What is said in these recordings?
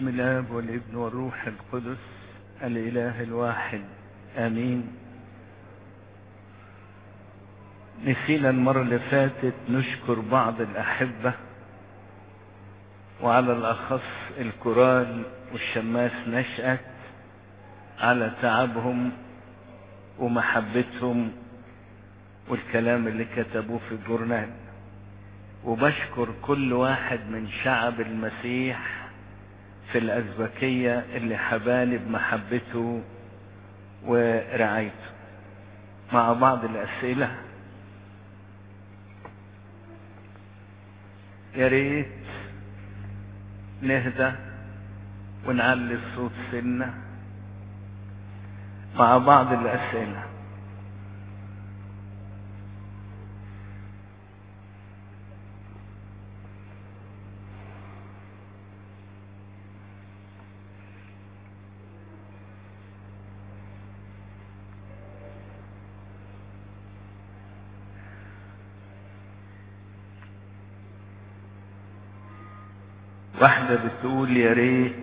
بسم الاب والابن والروح القدس الاله الواحد امين نسينا المرة اللي فاتت نشكر بعض الأحبة وعلى الأخص الكورال والشماس نشأت على تعبهم ومحبتهم والكلام اللي كتبوه في الجورنال وبشكر كل واحد من شعب المسيح في الأزبكية اللي حباني بمحبته ورعايته مع بعض الأسئلة يا ريت نهدى ونعلي الصوت سنة مع بعض الأسئلة واحدة بتقول يا ريت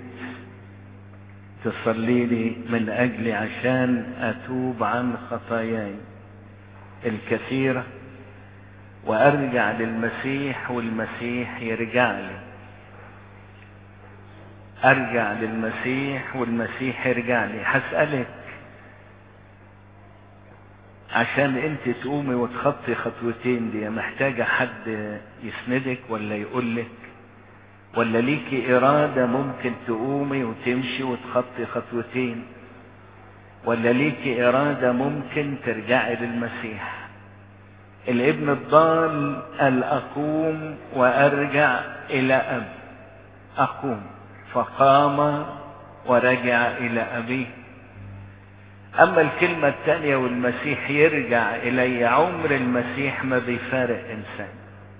تصلي لي من أجلي عشان أتوب عن خطاياي الكثيرة وأرجع للمسيح والمسيح يرجع لي أرجع للمسيح والمسيح يرجع لي هسألك عشان انت تقومي وتخطي خطوتين دي محتاجة حد يسندك ولا يقولك ولا ليكي إرادة ممكن تقومي وتمشي وتخطي خطوتين ولا ليكي إرادة ممكن ترجعي للمسيح الابن الضال قال أقوم وأرجع إلى أب أقوم فقام ورجع إلى أبيه أما الكلمة الثانية والمسيح يرجع إلي عمر المسيح ما بيفارق إنسان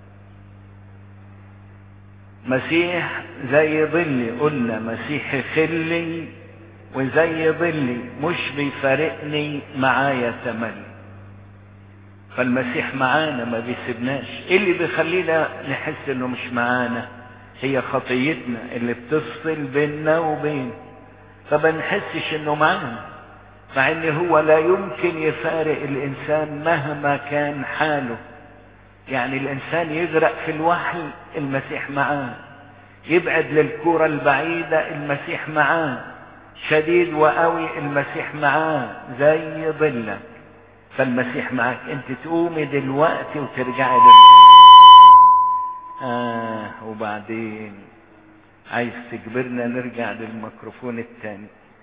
مسيح زي ظلي قلنا مسيح خلي وزي ظلي مش بيفارقني معايا تملي فالمسيح معانا ما بيسيبناش ايه اللي بيخلينا نحس انه مش معانا هي خطيتنا اللي بتفصل بيننا وبينه فبنحسش انه معانا مع ان هو لا يمكن يفارق الانسان مهما كان حاله يعني الانسان يغرق في الوحل المسيح معاه يبعد للكرة البعيدة المسيح معاه شديد وقوي المسيح معاه زي ظلك فالمسيح معاك انت تقومي دلوقتي وترجعي لل آه وبعدين عايز تجبرنا نرجع للميكروفون التاني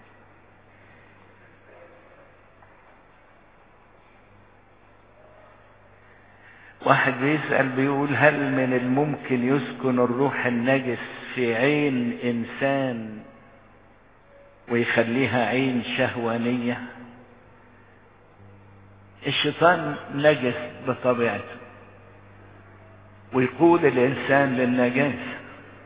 واحد بيسأل بيقول هل من الممكن يسكن الروح النجس في عين إنسان ويخليها عين شهوانية الشيطان نجس بطبيعته ويقود الإنسان للنجاسة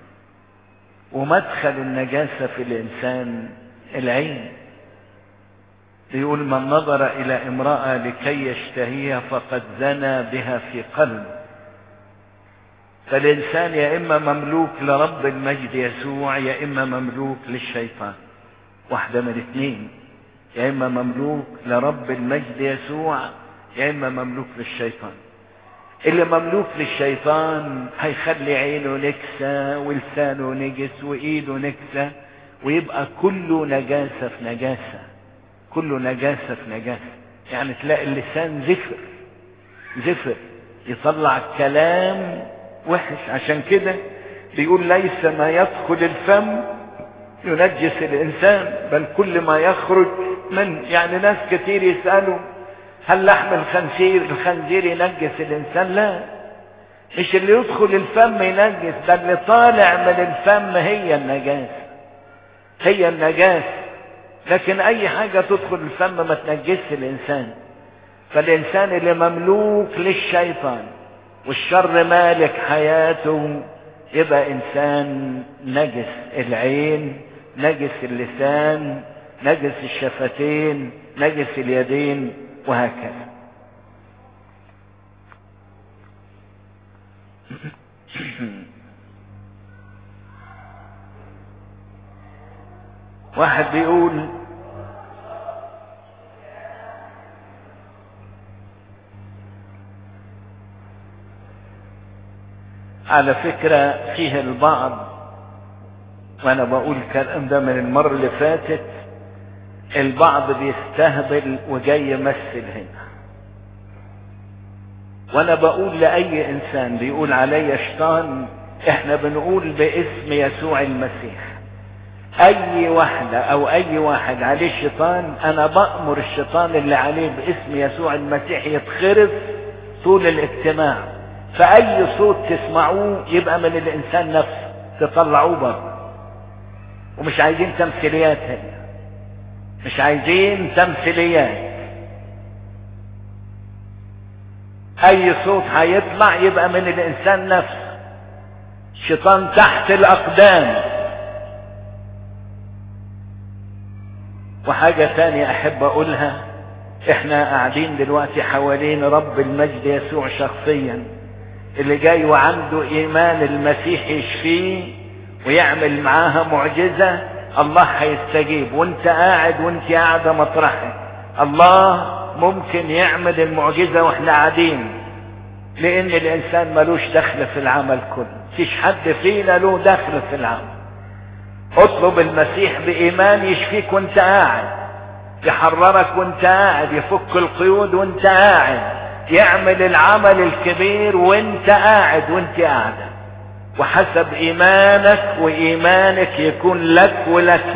ومدخل النجاسة في الإنسان العين يقول من نظر إلى امرأة لكي يشتهيها فقد زنى بها في قلبه فالإنسان يا إما مملوك لرب المجد يسوع يا إما مملوك للشيطان واحدة من الاثنين يا إما مملوك لرب المجد يسوع يا إما مملوك للشيطان اللي مملوك للشيطان هيخلي عينه نكسة ولسانه نجس وإيده نكسة ويبقى كله نجاسة في نجاسة كله نجاسة في نجاسة يعني تلاقي اللسان زفر زفر يطلع كلام وحش عشان كده بيقول ليس ما يدخل الفم ينجس الإنسان بل كل ما يخرج من يعني ناس كتير يسألوا هل لحم الخنزير الخنزير ينجس الإنسان لا مش اللي يدخل الفم ينجس ده اللي طالع من الفم هي النجاسة هي النجاسة لكن اي حاجة تدخل الفم ما تنجسش الانسان فالانسان اللي مملوك للشيطان والشر مالك حياته يبقى انسان نجس العين نجس اللسان نجس الشفتين نجس اليدين وهكذا واحد بيقول على فكرة فيه البعض وانا بقول الكلام ده من المرة اللي فاتت البعض بيستهبل وجاي يمثل هنا وانا بقول لاي انسان بيقول علي شيطان احنا بنقول باسم يسوع المسيح اي واحدة او اي واحد عليه شيطان انا بأمر الشيطان اللي عليه باسم يسوع المسيح يتخرف طول الاجتماع فاي صوت تسمعوه يبقى من الانسان نفسه تطلعوه بره ومش عايزين تمثيليات هنا مش عايزين تمثيليات اي صوت هيطلع يبقى من الانسان نفسه شيطان تحت الاقدام وحاجة تانية احب اقولها احنا قاعدين دلوقتي حوالين رب المجد يسوع شخصيا اللي جاي وعنده ايمان المسيح يشفيه ويعمل معاها معجزة الله هيستجيب وانت قاعد وانت قاعدة مطرحك الله ممكن يعمل المعجزة واحنا قاعدين لان الانسان ملوش دخل في العمل كله مفيش حد فينا له دخل في العمل اطلب المسيح بايمان يشفيك وانت قاعد يحررك وانت قاعد يفك القيود وانت قاعد يعمل العمل الكبير وانت قاعد وانت قاعده وحسب ايمانك وايمانك يكون لك ولك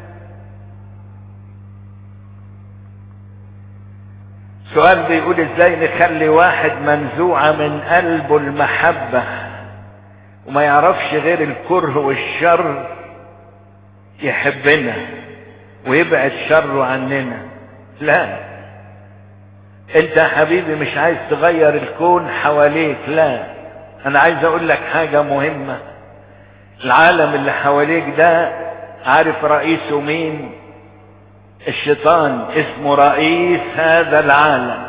سؤال بيقول ازاي نخلي واحد منزوعة من قلبه المحبة وما يعرفش غير الكره والشر يحبنا ويبعد شره عننا لا انت يا حبيبي مش عايز تغير الكون حواليك لا انا عايز اقول لك حاجة مهمة العالم اللي حواليك ده عارف رئيسه مين الشيطان اسمه رئيس هذا العالم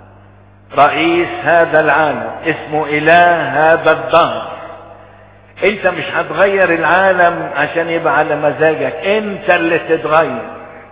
رئيس هذا العالم اسمه اله هذا الدهر انت مش هتغير العالم عشان يبقى على مزاجك انت اللي تتغير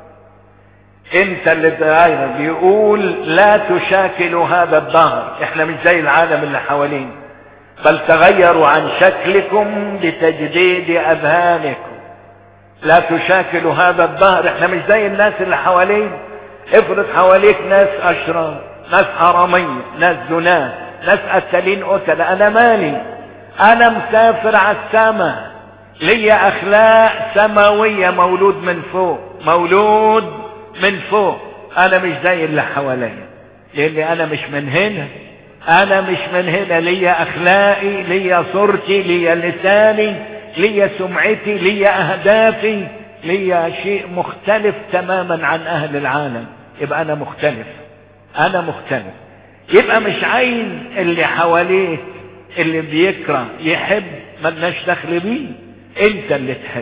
انت اللي تتغير بيقول لا تشاكلوا هذا الدهر احنا مش زي العالم اللي حوالينا بل تغيروا عن شكلكم لتجديد اذهانكم لا تشاكلوا هذا الدهر احنا مش زي الناس اللي حوالينا افرض حواليك ناس اشرار ناس حرامية ناس زناه ناس قتالين قتل انا مالي انا مسافر على السماء ليا اخلاق سماوية مولود من فوق مولود من فوق انا مش زي اللي حواليا لاني انا مش من هنا انا مش من هنا ليا اخلاقي ليا صورتي ليا لساني ليا سمعتي ليا اهدافي ليا شيء مختلف تماما عن اهل العالم يبقى انا مختلف انا مختلف يبقى مش عايز اللي حواليه اللي بيكره يحب ملناش دخل بيه انت اللي تحب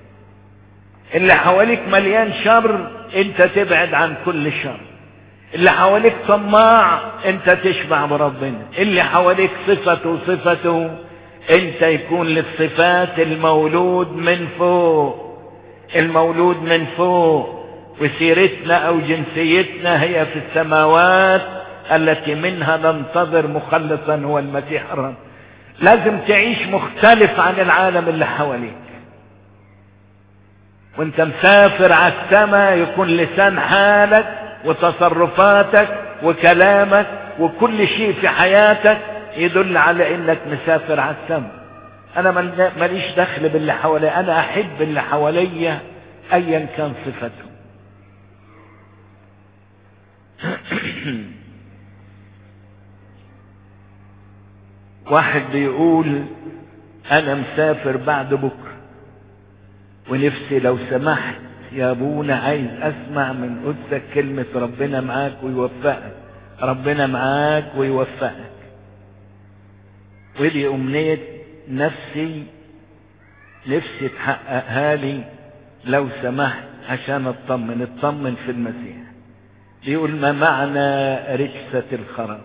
اللي حواليك مليان شر انت تبعد عن كل شر اللي حواليك طماع انت تشبع بربنا اللي حواليك صفته صفته انت يكون للصفات المولود من فوق المولود من فوق وسيرتنا او جنسيتنا هي في السماوات التي منها ننتظر مخلصا هو المسيح الرب لازم تعيش مختلف عن العالم اللي حواليك وانت مسافر على السماء يكون لسان حالك وتصرفاتك وكلامك وكل شيء في حياتك يدل على انك مسافر على السماء انا ماليش دخل باللي حواليا انا احب اللي حواليا ايا كان صفته واحد بيقول انا مسافر بعد بكره ونفسي لو سمحت يا ابونا عايز اسمع من قدسك كلمة ربنا معاك ويوفقك ربنا معاك ويوفقك ودي امنية نفسي نفسي تحققها لي لو سمحت عشان اطمن اطمن في المسيح بيقول ما معنى رجسة الخراب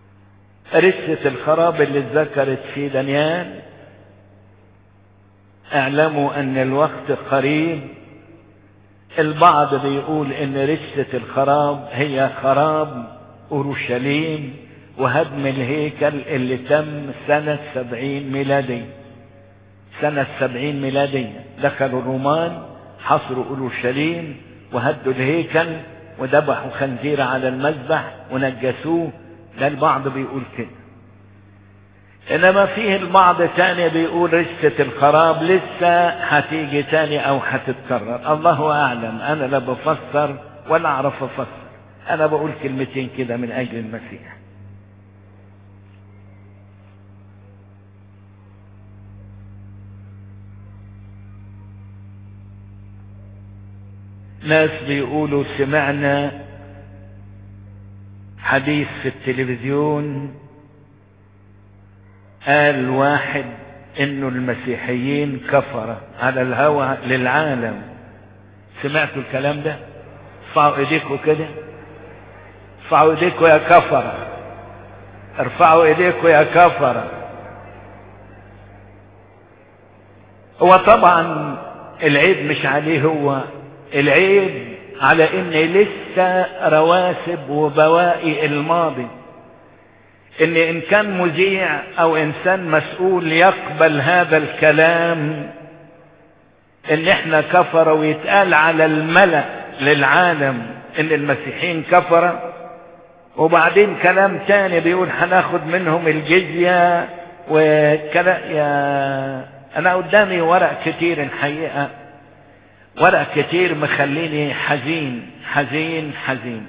رجسة الخراب اللي اتذكرت في دانيال اعلموا ان الوقت قريب البعض بيقول ان رسة الخراب هي خراب اورشليم وهدم الهيكل اللي تم سنة سبعين ميلادي سنة سبعين ميلادية دخلوا الرومان حصروا اورشليم وهدوا الهيكل وذبحوا خنزير على المذبح ونجسوه ده البعض بيقول كده انما فيه البعض تاني بيقول رسة الخراب لسه هتيجي تاني او هتتكرر الله اعلم انا لا بفسر ولا اعرف افسر انا بقول كلمتين كده من اجل المسيح ناس بيقولوا سمعنا حديث في التلفزيون قال واحد انه المسيحيين كفرة على الهوى للعالم سمعتوا الكلام ده ارفعوا ايديكم كده ارفعوا ايديكم يا كفرة ارفعوا ايديكم يا كفرة هو طبعا العيب مش عليه هو العيب على ان لسه رواسب وبواقي الماضي ان ان كان مذيع او انسان مسؤول يقبل هذا الكلام ان احنا كفر ويتقال على الملأ للعالم ان المسيحيين كفر وبعدين كلام تاني بيقول هناخد منهم الجزية وكلا يا انا قدامي ورق كتير الحقيقة ورق كتير مخليني حزين حزين حزين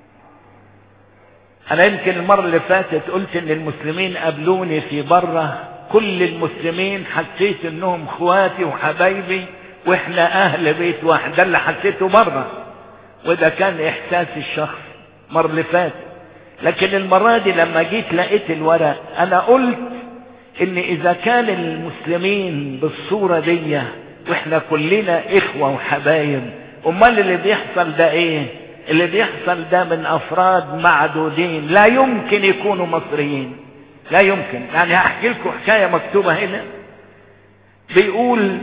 انا يمكن المرة اللي فاتت قلت ان المسلمين قابلوني في بره كل المسلمين حسيت انهم اخواتي وحبايبي واحنا اهل بيت واحد ده اللي حسيته بره وده كان احساسي الشخصي المرة اللي فاتت لكن المرة دي لما جيت لقيت الورق انا قلت ان اذا كان المسلمين بالصورة دي واحنا كلنا اخوة وحبايب امال اللي بيحصل ده ايه اللي بيحصل ده من افراد معدودين لا يمكن يكونوا مصريين لا يمكن يعني هحكي لكم حكايه مكتوبه هنا بيقول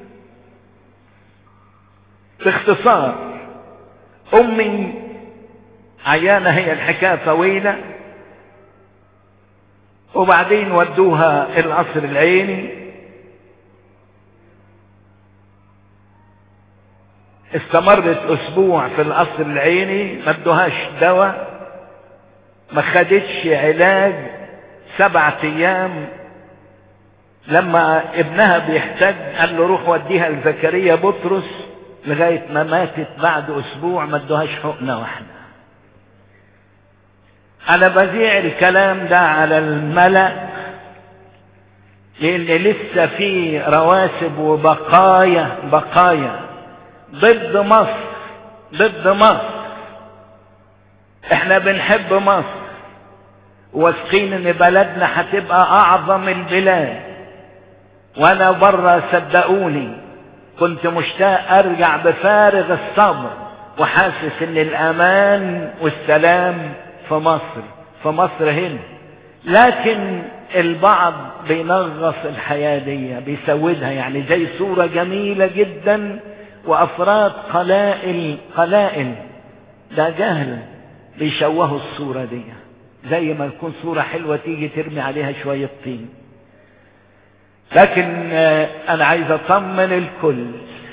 باختصار امي عيانه هي الحكايه طويله وبعدين ودوها القصر العيني استمرت اسبوع في القصر العيني ما ادوهاش دواء ما خدتش علاج سبعة ايام لما ابنها بيحتاج قال له روح وديها لزكريا بطرس لغاية ما ماتت بعد اسبوع ما ادوهاش حقنة واحدة انا بذيع الكلام ده على الملأ لان لسه في رواسب وبقايا بقايا ضد مصر ضد مصر احنا بنحب مصر واثقين ان بلدنا هتبقى اعظم البلاد وانا بره صدقوني كنت مشتاق ارجع بفارغ الصبر وحاسس ان الامان والسلام في مصر في مصر هنا لكن البعض بينغص الحياة دي بيسودها يعني زي صورة جميلة جدا وافراد قلائل قلائل ده جهل بيشوهوا الصورة دي زي ما تكون صورة حلوة تيجي ترمي عليها شوية طين لكن انا عايز اطمن الكل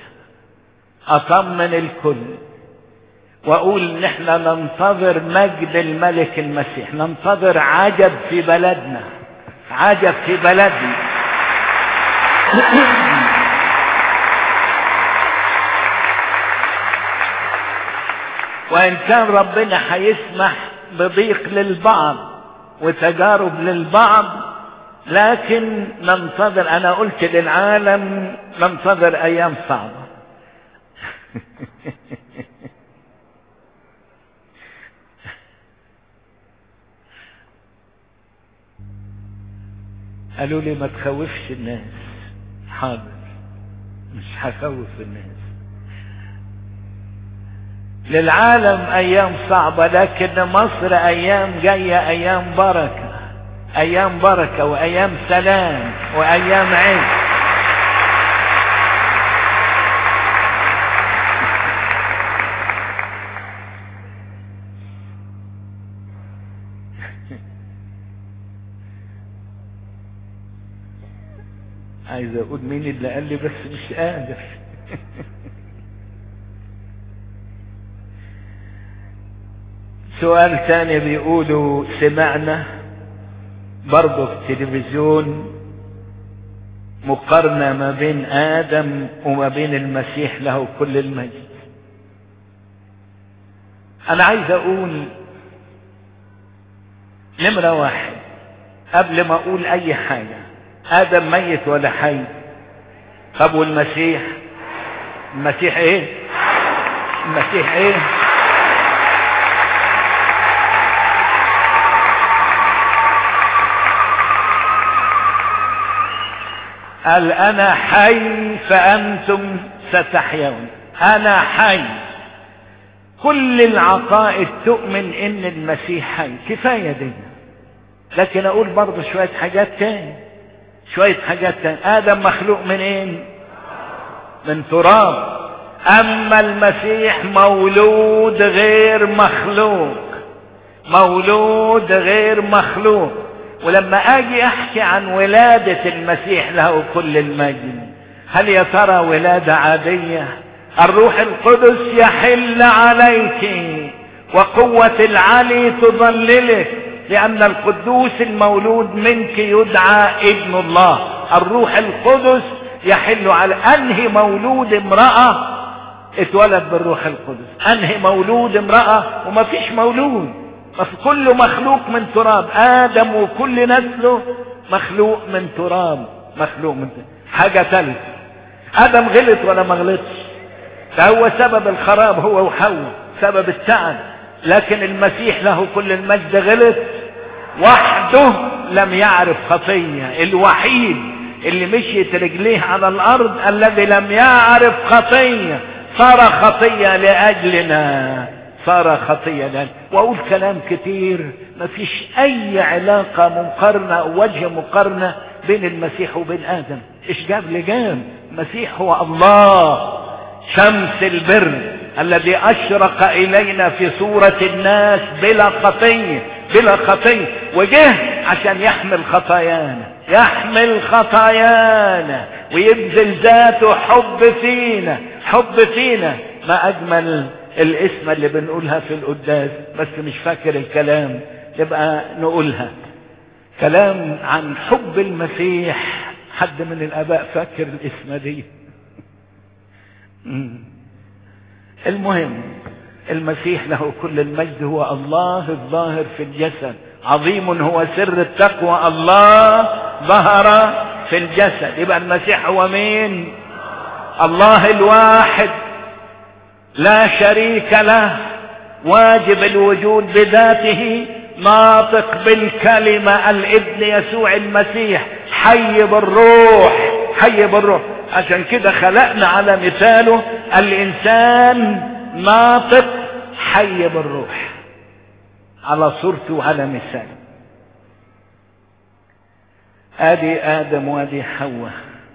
اطمن الكل واقول ان احنا ننتظر مجد الملك المسيح ننتظر عجب في بلدنا عجب في بلدنا وان كان ربنا هيسمح بضيق للبعض وتجارب للبعض لكن ننتظر انا قلت للعالم ننتظر ايام صعبه قالوا لي ما تخوفش الناس حاضر مش هخوف الناس للعالم ايام صعبة لكن مصر ايام جاية ايام بركة ايام بركة وايام سلام وايام عز اقول مين اللي قال لي بس مش قادر سؤال تاني بيقولوا سمعنا برضه في التلفزيون مقارنة ما بين آدم وما بين المسيح له كل المجد أنا عايز أقول نمرة واحد قبل ما أقول أي حاجة آدم ميت ولا حي طب والمسيح المسيح إيه المسيح إيه قال انا حي فانتم ستحيون انا حي كل العقائد تؤمن ان المسيح حي كفاية دي لكن اقول برضه شوية حاجات تاني شوية حاجات تاني ادم مخلوق من ايه من تراب اما المسيح مولود غير مخلوق مولود غير مخلوق ولما اجي احكي عن ولادة المسيح له كل المجد هل يا ترى ولادة عادية الروح القدس يحل عليك وقوة العلي تظللك لأن القدوس المولود منك يدعى ابن الله الروح القدس يحل على أنهي مولود امرأة اتولد بالروح القدس أنهي مولود امرأة وما فيش مولود كل مخلوق من تراب آدم وكل نسله مخلوق من تراب مخلوق من تراب. حاجة ثالثة آدم غلط ولا ما غلطش ده هو سبب الخراب هو وحواء سبب التعب لكن المسيح له كل المجد غلط وحده لم يعرف خطية الوحيد اللي مشيت رجليه على الارض الذي لم يعرف خطية صار خطية لأجلنا صار خطية لأجلنا وأقول كلام كتير ما فيش أي علاقة مقارنة أو وجه مقارنة بين المسيح وبين آدم إيش جاب لجام المسيح هو الله شمس البر الذي أشرق إلينا في صورة الناس بلا خطية بلا خطية وجه عشان يحمل خطايانا يحمل خطايانا ويبذل ذاته حب فينا حب فينا ما أجمل الاسم اللي بنقولها في القداس بس مش فاكر الكلام يبقى نقولها كلام عن حب المسيح حد من الآباء فاكر الاسم دي المهم المسيح له كل المجد هو الله الظاهر في الجسد عظيم هو سر التقوى الله ظهر في الجسد يبقى المسيح هو مين الله الواحد لا شريك له واجب الوجود بذاته ناطق بالكلمة الابن يسوع المسيح حي بالروح حي بالروح عشان كده خلقنا على مثاله الانسان ناطق حي بالروح على صورته وعلى مثاله ادي ادم وادي حواء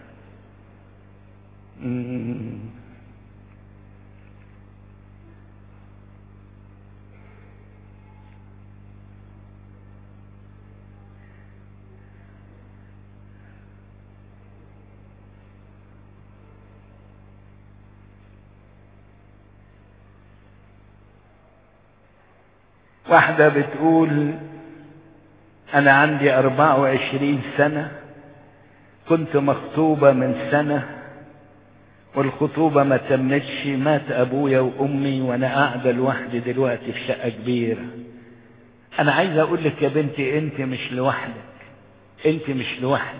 واحدة بتقول أنا عندي أربعة وعشرين سنة كنت مخطوبة من سنة والخطوبة ما تمتش مات أبويا وأمي وأنا قاعدة لوحدي دلوقتي في شقة كبيرة أنا عايز أقول لك يا بنتي أنت مش لوحدك أنت مش لوحدك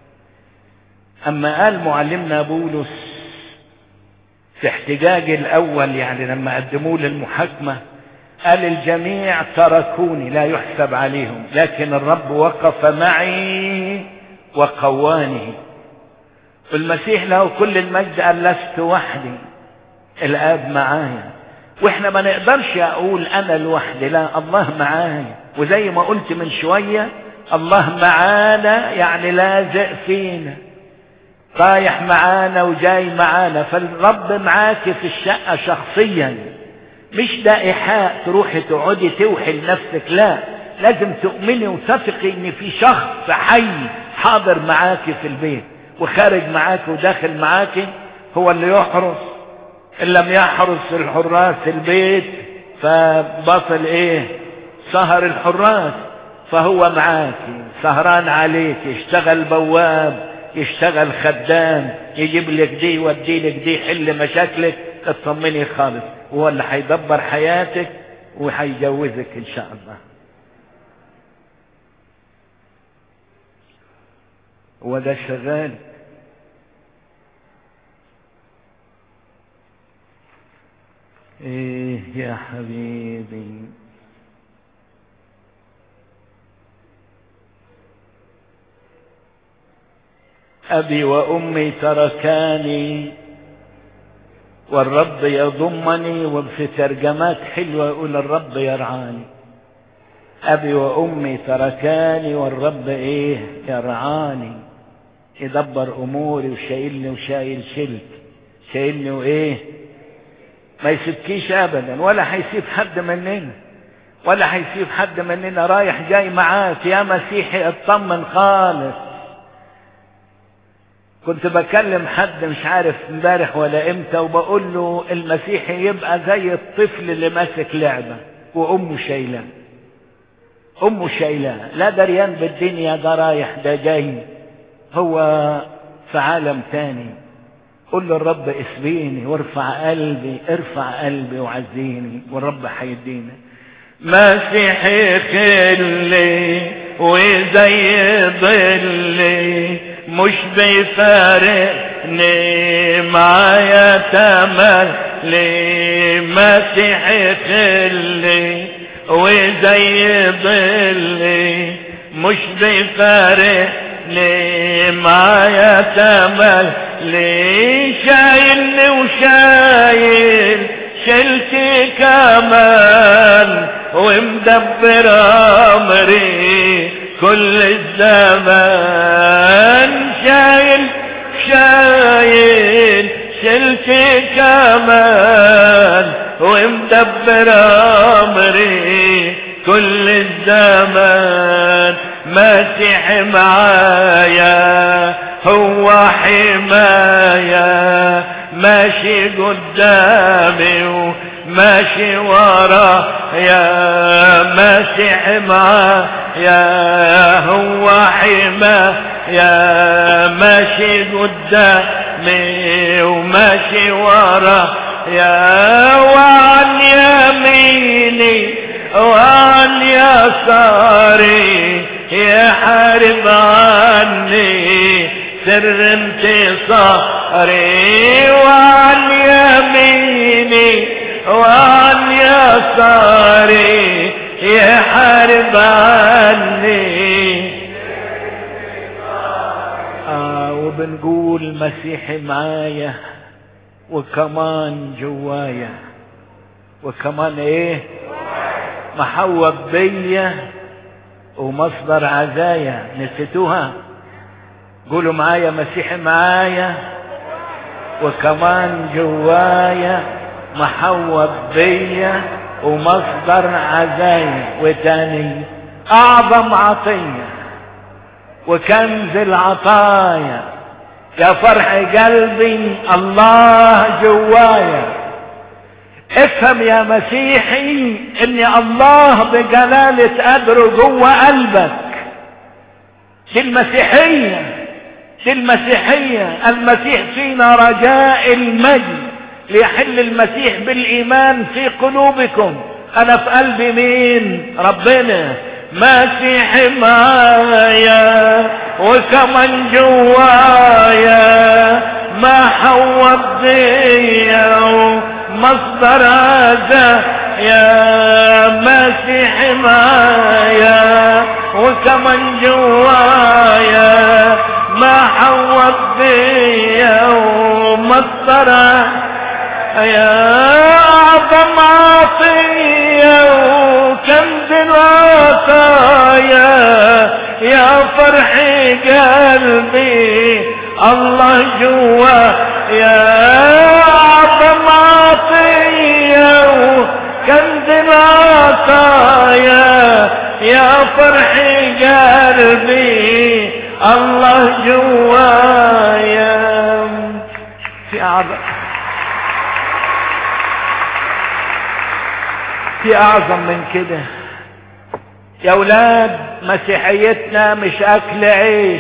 أما قال معلمنا بولس في احتجاج الأول يعني لما قدموه للمحاكمة قال الجميع تركوني لا يحسب عليهم لكن الرب وقف معي وقواني المسيح له كل المجد قال لست وحدي الاب معايا واحنا ما نقدرش اقول انا لوحدي لا الله معايا وزي ما قلت من شوية الله معانا يعني لازق فينا رايح معانا وجاي معانا فالرب معاك في الشقة شخصيا مش ده ايحاء تروحي تقعدي توحي لنفسك لا لازم تؤمني وتثقي ان في شخص حي حاضر معاكي في البيت وخارج معاك وداخل معاك هو اللي يحرس ان لم يحرس الحراس البيت فبطل ايه سهر الحراس فهو معاك سهران عليك يشتغل بواب يشتغل خدام يجيب لك دي يودي لك دي يحل مشاكلك اطمني خالص هو اللي هيدبر حياتك وهيجوزك ان شاء الله هو ده شغال ايه يا حبيبي ابي وامي تركاني والرب يضمني وفي ترجمات حلوه يقول الرب يرعاني ابي وامي تركاني والرب ايه يرعاني يدبر اموري وشايلني وشايل شلت شايلني وايه ما يسيبكيش ابدا ولا هيسيب حد مننا ولا هيسيب حد مننا رايح جاي معاك يا مسيحي اطمن خالص كنت بكلم حد مش عارف امبارح ولا امتى وبقول له المسيحي يبقى زي الطفل اللي ماسك لعبه وامه شايلاه امه شايلاه لا دريان بالدنيا ده رايح ده جاي هو في عالم تاني قل للرب اسبيني وارفع قلبي ارفع قلبي وعزيني والرب هيدينا مسيحي خلي وزي ظلي مش بيفارقني معايا تملي مسيحي خلي وزي ظلي مش بيفارقني معايا تملي شايلني وشايل شلتي كمان ومدبر امري كل الزمان شايل شايل شلتي كمان ومدبر امري كل الزمان مسيح معايا هو حماية ماشي قدامي وماشي ورا يا مسيح معايا هو حماية ماشي قدامي وماشي ورا يا وعن يميني وعن يساري يحارب عني سر انتصاري وعن يميني وعن يساري يحارب عني آه وبنقول مسيحي معايا وكمان جوايا وكمان ايه محوب بيا ومصدر عزايا نسيتوها قولوا معايا مسيحي معايا وكمان جوايا محوب بيا ومصدر عزايا وتاني اعظم عطيه وكنز العطايا يا فرح قلبي الله جوايا افهم يا مسيحي ان الله بجلالة قدره جوه قلبك دي المسيحية دي المسيحية المسيح فينا رجاء المجد ليحل المسيح بالايمان في قلوبكم انا في قلبي مين ربنا مسيح معايا وكمان جوايا ما حوض بيا مصدر هذا يا مسيح معايا وكمان جوايا ما حوض بيا ومصدر يا أعظم عطية وكنز العطايا يا فرح قلبي الله جوا يا أعظم عطية وكنز العطايا يا فرح قلبي الله جوايا في اعظم في اعظم من كده يا اولاد مسيحيتنا مش اكل عيش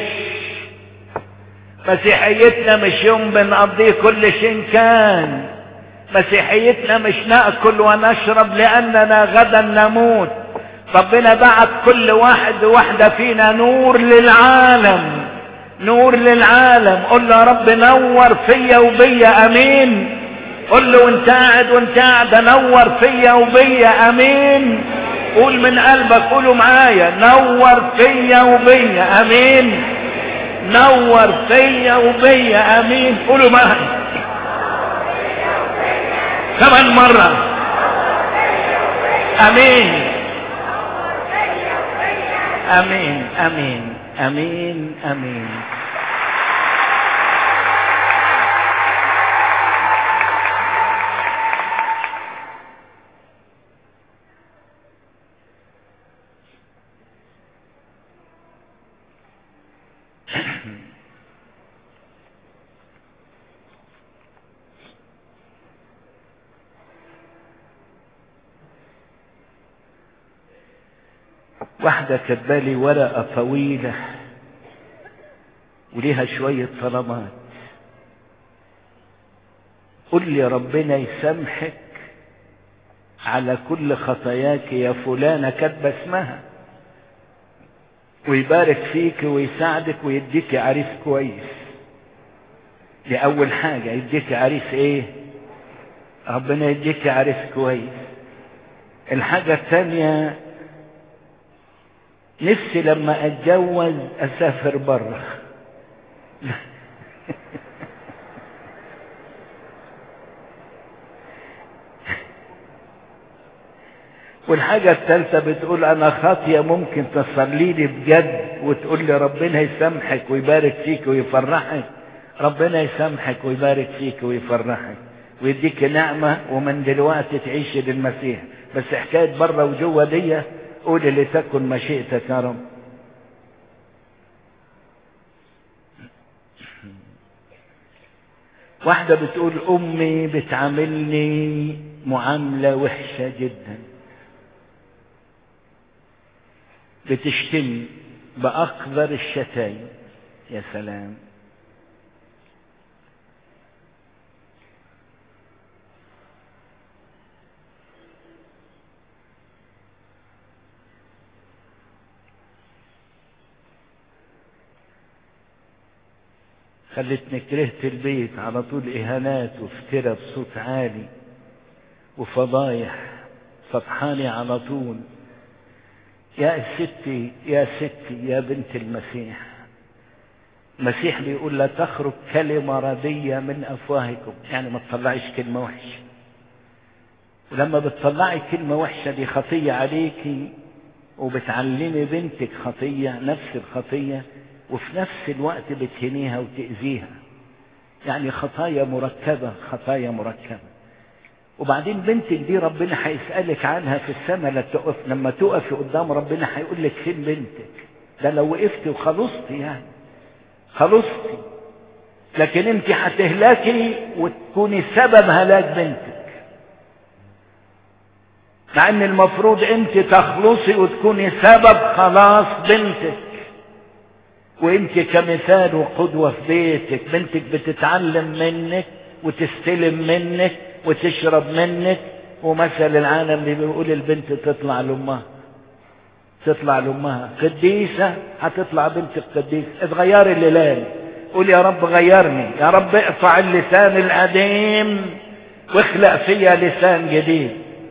مسيحيتنا مش يوم بنقضيه كل شيء كان مسيحيتنا مش ناكل ونشرب لاننا غدا نموت ربنا بعت كل واحد وواحده فينا نور للعالم نور للعالم قل له يا رب نور فيا وبيا امين قل له وانت قاعد وانت قاعد نور فيا وبيا امين قول من قلبك قولوا معايا نور فيا وبيا امين نور فيا وبيا امين قولوا معايا كمان مرة امين امين امين امين امين واحدة كتبالي ورقة طويلة وليها شوية طلبات قل لي ربنا يسامحك على كل خطاياك يا فلانة كاتبة اسمها ويبارك فيك ويساعدك ويديك عريس كويس دي أول حاجة يديك عريس إيه؟ ربنا يديك عريس كويس الحاجة الثانية نفسي لما اتجوز اسافر بره والحاجة الثالثة بتقول أنا خاطية ممكن تصلي لي بجد وتقول لي ربنا يسامحك ويبارك فيك ويفرحك ربنا يسامحك ويبارك فيك ويفرحك ويديك نعمة ومن دلوقتي تعيش للمسيح بس حكاية بره وجوه دي قول لتكن مشيئتك يا رب واحدة بتقول أمي بتعاملني معاملة وحشة جدا بتشتمي بأقذر الشتايم يا سلام خلتني كرهت البيت على طول اهانات وافتراء بصوت عالي وفضايح فضحاني على طول يا ستي يا ستي يا بنت المسيح المسيح بيقول لا تخرج كلمة ردية من أفواهكم يعني ما تطلعيش كلمة وحشة ولما بتطلعي كلمة وحشة دي خطية عليكي وبتعلمي بنتك خطية نفس الخطية وفي نفس الوقت بتهنيها وتأذيها يعني خطايا مركبة خطايا مركبة وبعدين بنتك دي ربنا هيسألك عنها في السماء لا تقف لما تقفي قدام ربنا هيقول لك فين بنتك ده لو وقفتي وخلصتي يعني خلصتي لكن انت هتهلكي وتكوني سبب هلاك بنتك مع ان المفروض انت تخلصي وتكوني سبب خلاص بنتك وانت كمثال وقدوة في بيتك بنتك بتتعلم منك وتستلم منك وتشرب منك ومثل العالم اللي بيقول البنت تطلع لامها تطلع لامها قديسة هتطلع بنتك قديسة اتغيري الليلان قول يا رب غيرني يا رب اقطع اللسان القديم واخلق فيا لسان جديد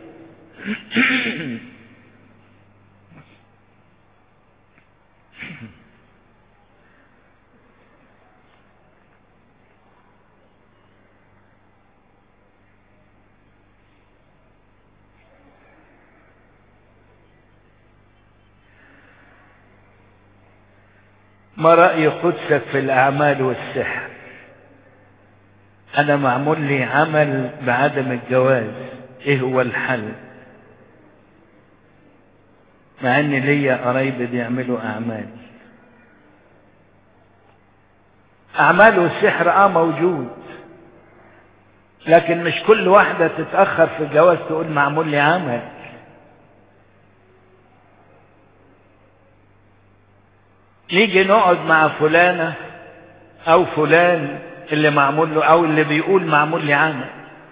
ما رأي قدسك في الأعمال والسحر أنا معمول لي عمل بعدم الجواز إيه هو الحل مع إن ليا قرايب بيعملوا أعمال اعمال والسحر اه موجود لكن مش كل واحدة تتأخر في الجواز تقول معمول لي عمل نيجي نقعد مع فلانة او فلان اللي معمول له او اللي بيقول معمول لي عمل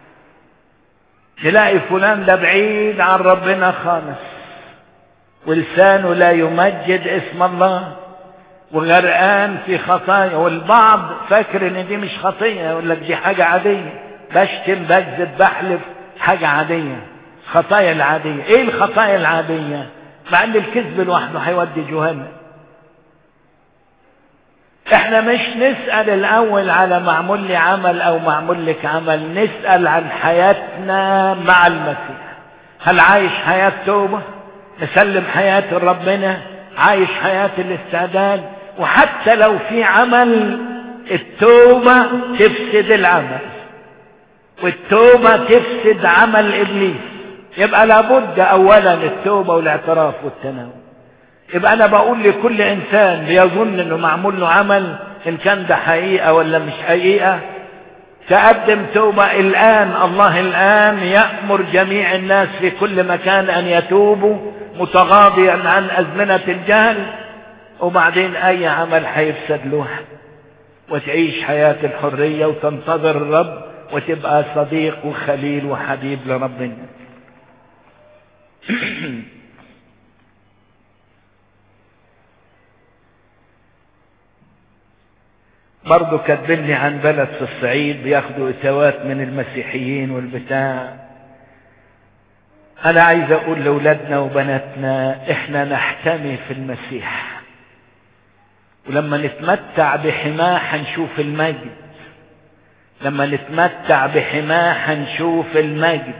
تلاقي فلان ده بعيد عن ربنا خالص ولسانه لا يمجد اسم الله وغرقان في خطايا والبعض فاكر ان دي مش خطية يقول لك دي حاجة عادية بشتم بكذب بحلف حاجة عادية خطايا العادية ايه الخطايا العادية مع ان الكذب لوحده هيودي جهنم احنا مش نسأل الاول على معمول لي عمل او معمول لك عمل نسأل عن حياتنا مع المسيح هل عايش حياة توبة مسلم حياة ربنا عايش حياة الاستعداد وحتى لو في عمل التوبة تفسد العمل والتوبة تفسد عمل ابليس يبقى لابد اولا التوبة والاعتراف والتناول يبقى انا بقول لكل انسان بيظن انه معمول له عمل ان كان ده حقيقة ولا مش حقيقة تقدم توبة الان الله الان يأمر جميع الناس في كل مكان ان يتوبوا متغاضيا عن ازمنة الجهل وبعدين اي عمل هيفسد له وتعيش حياة الحرية وتنتظر الرب وتبقى صديق وخليل وحبيب لربنا برضه كاتبني عن بلد في الصعيد بياخدوا اتوات من المسيحيين والبتاع انا عايز اقول لاولادنا وبناتنا احنا نحتمي في المسيح ولما نتمتع بحماه هنشوف المجد لما نتمتع بحماه هنشوف المجد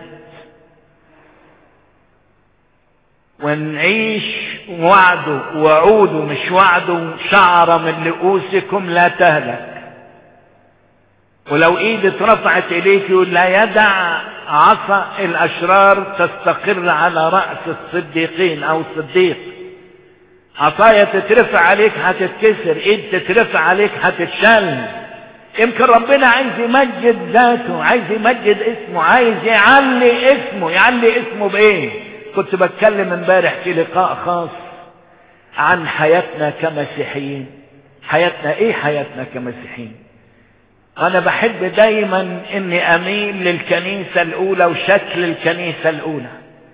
ونعيش وعده وعوده مش وعده شعر من رؤوسكم لا تهلك ولو ايد اترفعت اليك يقول لا يدع عصا الاشرار تستقر على رأس الصديقين او الصديق عصاية تترفع عليك هتتكسر ايد تترفع عليك هتتشل يمكن ربنا عايز يمجد ذاته عايز يمجد اسمه عايز يعلي اسمه يعلي اسمه بايه كنت بتكلم امبارح في لقاء خاص عن حياتنا كمسيحيين حياتنا ايه حياتنا كمسيحيين انا بحب دايما اني اميل للكنيسة الاولى وشكل الكنيسة الاولى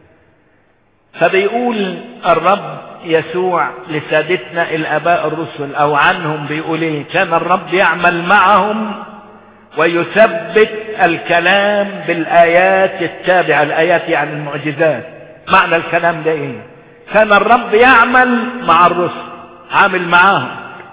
فبيقول الرب يسوع لسادتنا الاباء الرسل او عنهم بيقول ايه كان الرب يعمل معهم ويثبت الكلام بالايات التابعة الايات يعني المعجزات معنى الكلام ده ايه كان الرب يعمل مع الرسل عامل معاهم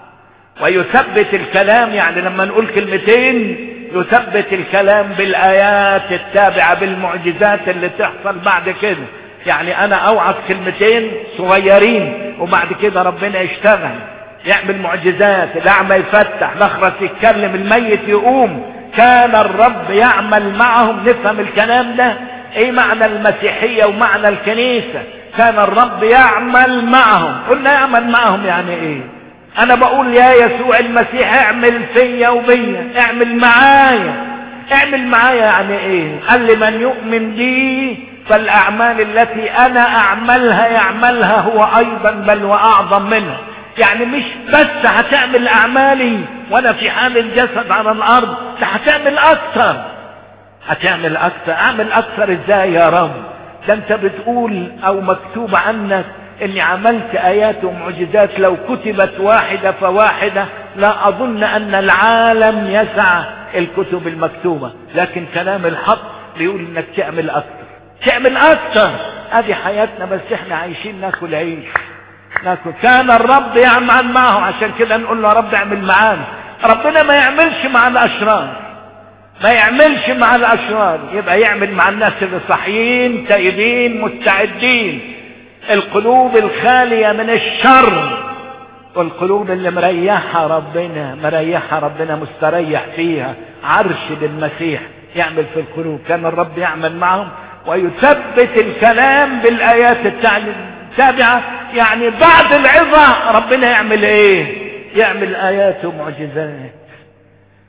ويثبت الكلام يعني لما نقول كلمتين يثبت الكلام بالايات التابعة بالمعجزات اللي تحصل بعد كده يعني انا اوعظ كلمتين صغيرين وبعد كده ربنا يشتغل يعمل معجزات الاعمى يفتح الاخرس يتكلم الميت يقوم كان الرب يعمل معهم نفهم الكلام ده ايه معنى المسيحية ومعنى الكنيسة كان الرب يعمل معهم قلنا يعمل معهم يعني ايه انا بقول يا يسوع المسيح اعمل فيا وبيا اعمل معايا اعمل معايا يعني ايه قال لي من يؤمن بي فالاعمال التي انا اعملها يعملها هو ايضا بل واعظم منها يعني مش بس هتعمل اعمالي وانا في حال الجسد على الارض ده هتعمل اكتر هتعمل اكتر اعمل اكتر ازاي يا رب ده انت بتقول او مكتوب عنك اني عملت ايات ومعجزات لو كتبت واحدة فواحدة لا اظن ان العالم يسع الكتب المكتوبة لكن كلام الحق بيقول انك تعمل اكتر تعمل اكتر ادي حياتنا بس احنا عايشين ناكل عيش ناكل كان الرب يعمل معه عشان كده نقول له يا رب اعمل معانا ربنا ما يعملش مع الاشرار ما يعملش مع الاشرار يبقى يعمل مع الناس اللي صحيين تائبين مستعدين القلوب الخالية من الشر والقلوب اللي مريحة ربنا مريحة ربنا مستريح فيها عرش للمسيح يعمل في القلوب كان الرب يعمل معهم ويثبت الكلام بالآيات التابعة يعني بعد العظة ربنا يعمل ايه يعمل آيات ومعجزات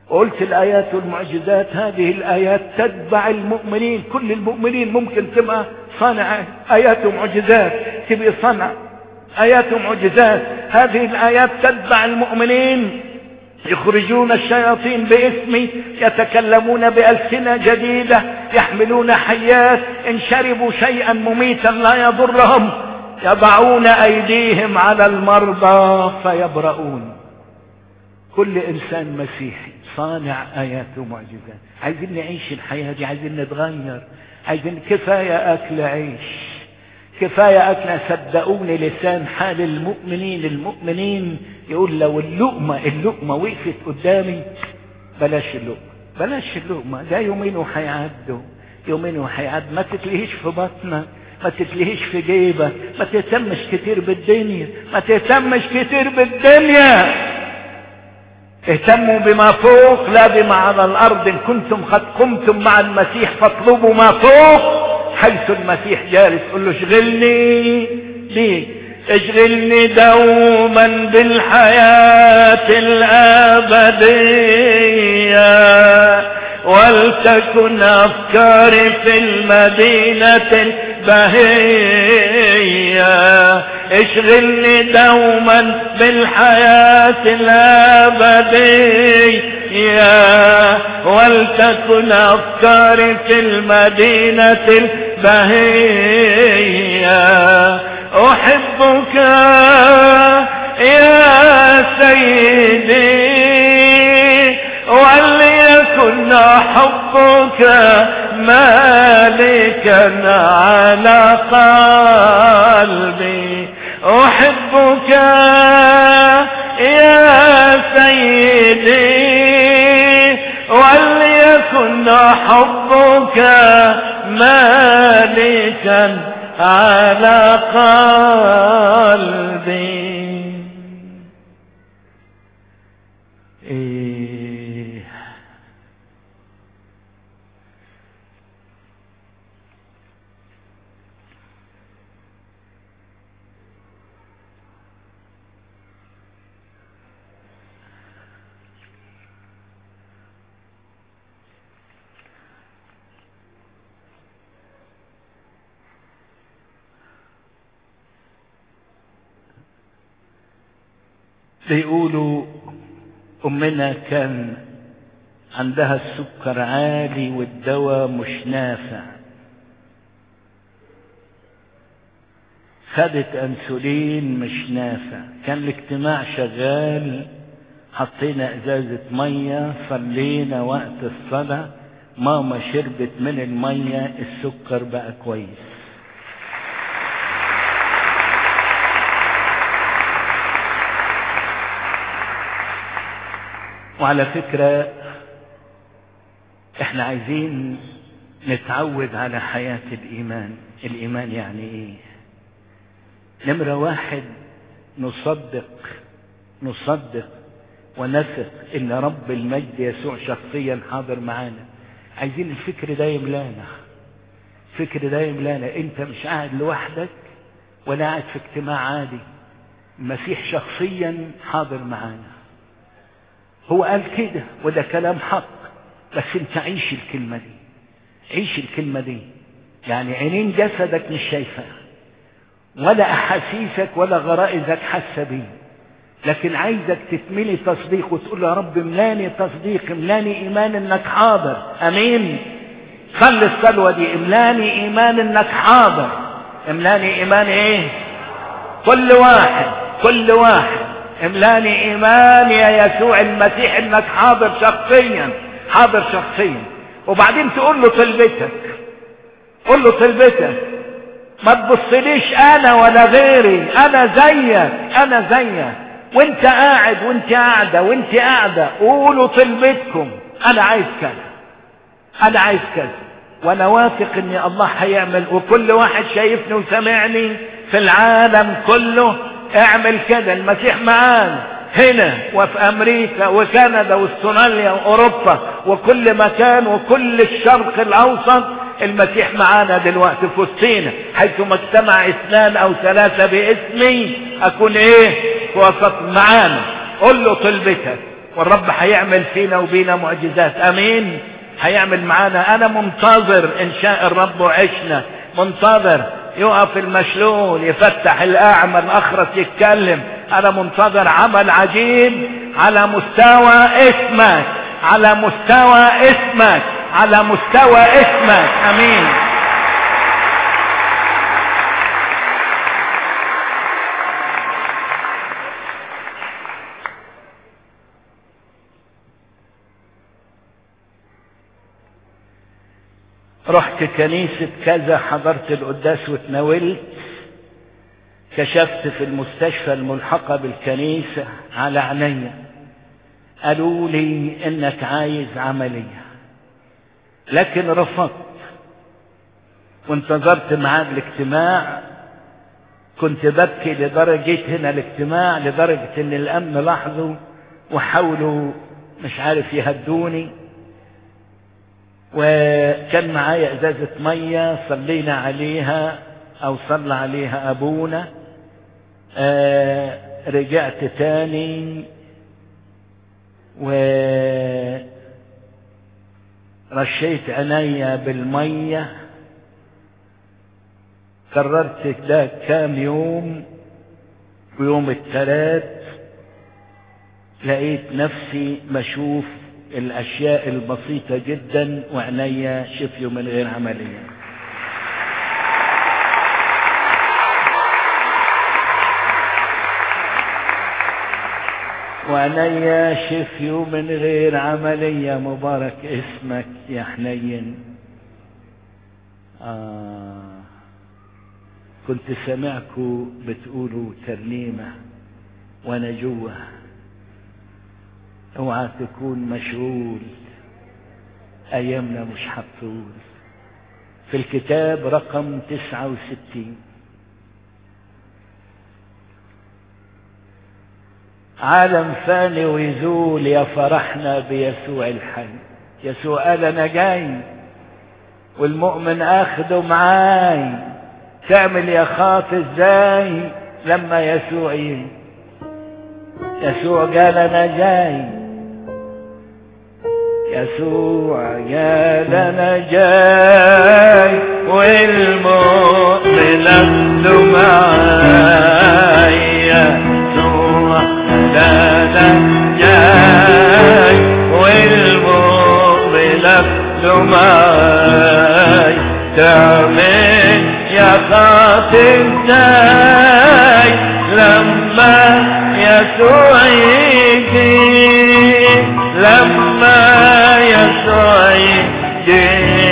قلت الآيات والمعجزات هذه الآيات تتبع المؤمنين كل المؤمنين ممكن تبقى صانع آيات ومعجزات تبقى صنع آيات ومعجزات هذه الآيات تتبع المؤمنين يخرجون الشياطين باسمي يتكلمون بألسنة جديدة يحملون حيات إن شربوا شيئا مميتا لا يضرهم يضعون أيديهم على المرضى فيبرؤون كل إنسان مسيحي صانع آيات ومعجزات عايزين نعيش الحياة دي عايزين نتغير عايزين كفاية أكل عيش كفاية أكل صدقوني لسان حال المؤمنين المؤمنين يقول لو اللقمة اللقمة وقفت قدامي بلاش اللقمة بلاش اللقمة ده يومين وهيعدوا يومين وهيعد ما تتلهيش في بطنك ما تتلهيش في جيبك ما تهتمش كتير بالدنيا ما تهتمش كتير بالدنيا اهتموا بما فوق لا بما على الارض ان كنتم قد قمتم مع المسيح فاطلبوا ما فوق حيث المسيح جالس قل له اشغلني بيك اشغلني دوما بالحياة الابدية ولتكن افكاري في المدينة البهية اشغلني دوما بالحياة الابدية ولتكن افكاري في المدينة البهية احبك يا سيدي وليكن حبك مالكا على قلبي احبك يا سيدي وليكن حبك مالكا على قلبي إيه بيقولوا امنا كان عندها السكر عالي والدواء مش نافع خدت انسولين مش نافع كان الاجتماع شغال حطينا ازازة مية صلينا وقت الصلاة ماما شربت من المية السكر بقى كويس وعلى فكرة احنا عايزين نتعود على حياة الإيمان الإيمان يعني إيه نمرة واحد نصدق نصدق ونثق إن رب المجد يسوع شخصيا حاضر معانا عايزين الفكر ده يملانا الفكر ده يملانا انت مش قاعد لوحدك ولا قاعد في اجتماع عادي المسيح شخصيا حاضر معانا هو قال كده وده كلام حق بس انت عيش الكلمة دي عيش الكلمة دي يعني عينين جسدك مش شايفاها ولا احاسيسك ولا غرائزك حاسه بيه لكن عايزك تتملي تصديق وتقول يا رب املاني تصديق املاني ايمان انك حاضر امين صلي الصلوه دي املاني ايمان انك حاضر املاني ايمان ايه كل واحد كل واحد املاني ايمان يا يسوع المسيح انك حاضر شخصيا حاضر شخصيا وبعدين تقول له طلبتك قول له طلبتك ما تبصليش انا ولا غيري انا زيك انا زيك وانت قاعد وانت قاعدة وانت قاعدة قولوا طلبتكم انا عايز كذا انا عايز كذا وانا واثق ان الله هيعمل وكل واحد شايفني وسمعني في العالم كله اعمل كده المسيح معانا هنا وفي امريكا وكندا واستراليا واوروبا وكل مكان وكل الشرق الاوسط المسيح معانا دلوقتي في وسطينا حيثما اجتمع اثنان او ثلاثة باسمي اكون ايه في وسط معانا قل له طلبتك والرب هيعمل فينا وبينا معجزات امين هيعمل معانا انا منتظر ان شاء الرب وعشنا منتظر يقف المشلول يفتح الاعمى الاخرس يتكلم انا منتظر عمل عجيب على مستوى اسمك على مستوى اسمك على مستوى اسمك امين رحت كنيسة كذا حضرت القداس واتناولت كشفت في المستشفى الملحقة بالكنيسة على عينيا قالوا لي انك عايز عملية لكن رفضت وانتظرت معاه الاجتماع كنت ببكي لدرجة هنا الاجتماع لدرجة ان الامن لاحظوا وحاولوا مش عارف يهدوني وكان معايا ازازة مية صلينا عليها او صلى عليها ابونا آه رجعت تاني و رشيت عينيا بالمية كررت ده كام يوم ويوم الثلاث لقيت نفسي بشوف الاشياء البسيطة جدا وعينيا شفيوا من غير عملية وعينيا شفيوا من غير عملية مبارك اسمك يا حنين آه كنت سمعكوا بتقولوا ترنيمة وانا جوه اوعى تكون مشغول ايامنا مش هتطول في الكتاب رقم تسعة وستين عالم فاني ويزول يا فرحنا بيسوع الحي يسوع قال انا جاي والمؤمن اخده معاي تعمل يا خاطي ازاي لما يسوع يجي يسوع قال انا جاي يسوع قال انا جاي والمؤمن اخده معاي يسوع قال انا جاي والمؤمن اخده معاي تعمل يا خاطر ازاي لما يسوع يجي لما يسوع يجي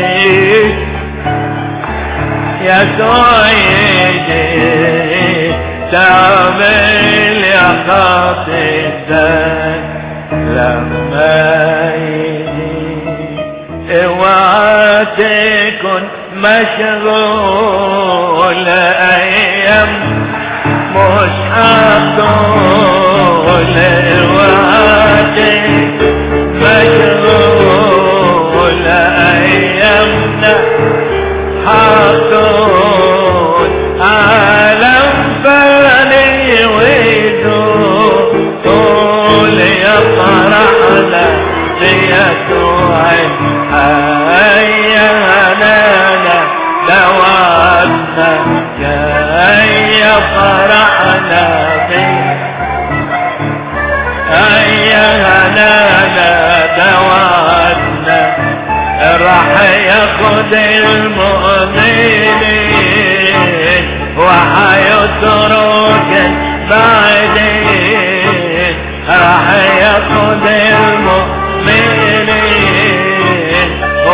يسوع يجي تعمل يا خاطر ذاك لما يجي اوعى تكن مشغول ايام مش هطول وعاتك مشغول ايامنا هطول عالم فاني ويدوم طول يا فرحنا بيسوع هيا هنانا دوامنا يا فرحنا بيه هيا هنانا دوامنا راح ياخد المؤمنين وحيترك بعدين راح ياخد المؤمنين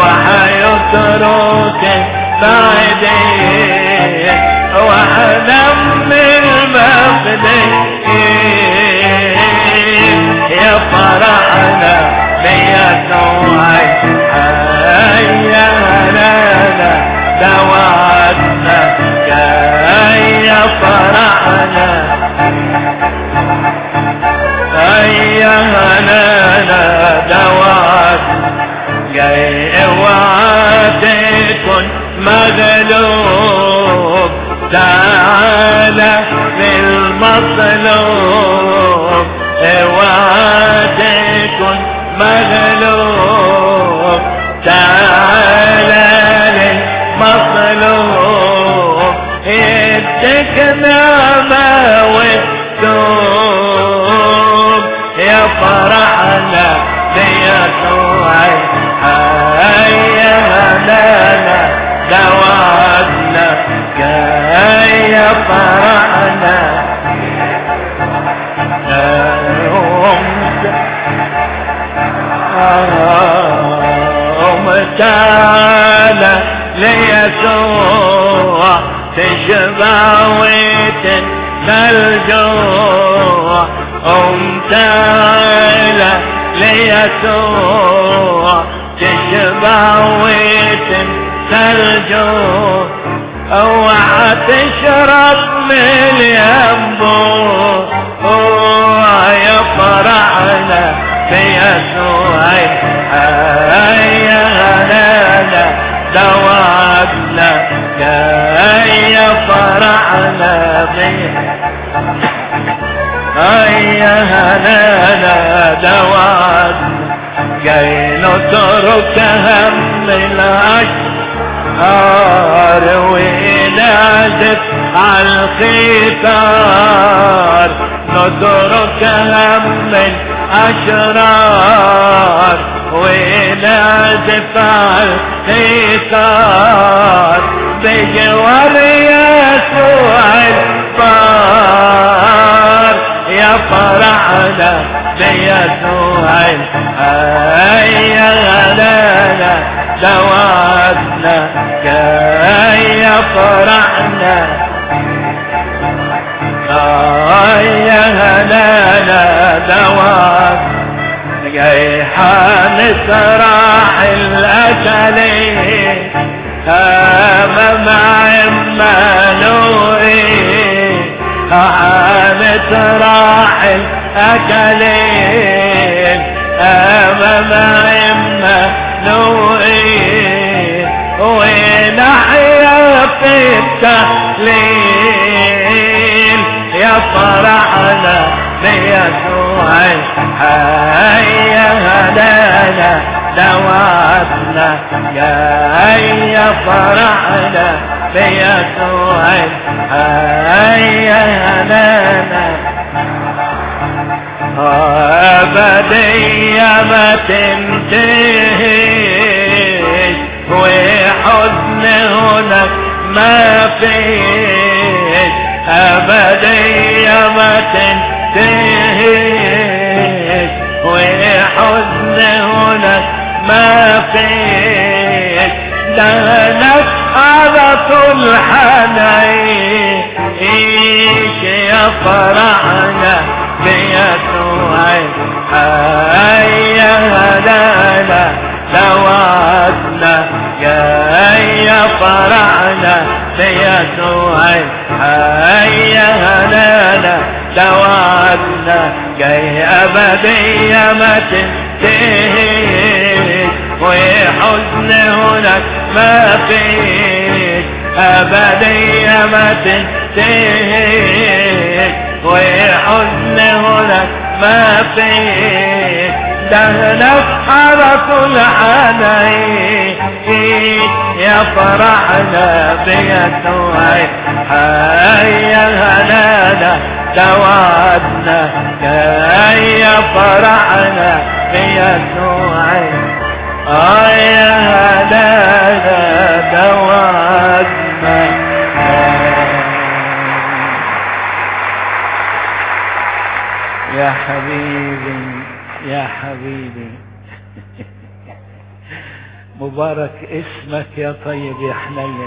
وحيترك بعدين وحنم المبدئين يا فرحنا بيسوع هيا هلانا دواتنا يا فرحنا هيا هلانا دواتنا جاي اوعى تكن مغلوب تعالى للمطلوب اوعى تكن مغلوب تعالى للمطلوب يدك نعمة والتوب يا فرحنا بيسوع هيا لنا دوعنا جاي فرحنا تعالى ليسوع تشبع وتنسى الجوع قم تعالى ليسوع تشبع وتنسى الجوع اوعى تشرب من ينبوع يا فرحنا بيسوع هيا هلانا دوعنا يا فرحنا بيه هيا هلانا دوعنا جاي نترك هم الأشهار ونعزف على القطار نترك هم الأشرار ونعزف على القطار بجوار يسوع البار يا فرحنا بيسوع هيا غلانا دواتنا يا فرحنا يا هلانا دوات جاي حنسرح الأكلين أمام عمانوئين حنسرح الأكلين أمام عمانوئين ونحيا في التهليل يا فرحنا بيسوع هيا هدانا دواتنا يا فرحنا بيسوع هيا هدانا أبدية ما تنتهيش وحزن هناك ما فيش أبدية ما تنتهيش وحزن هناك ما فيش دهنك على طول حنعيش يا فرحنا بيسوع هيا هدانا دواتنا يا فرحنا بيسوع هيا هدانا دواتنا جاي أبدية ما تنتهيش وحزن هناك ما فيش أبدية ما تنتهيش وحزن هناك ما فيش دهنك على كل حنين يا فرحنا بيسوع هيا هنانا دواتنا يا فرحنا بيسوع يا هنانا دواتنا يا حبيبي يا حبيبي مبارك اسمك يا طيب يا حنين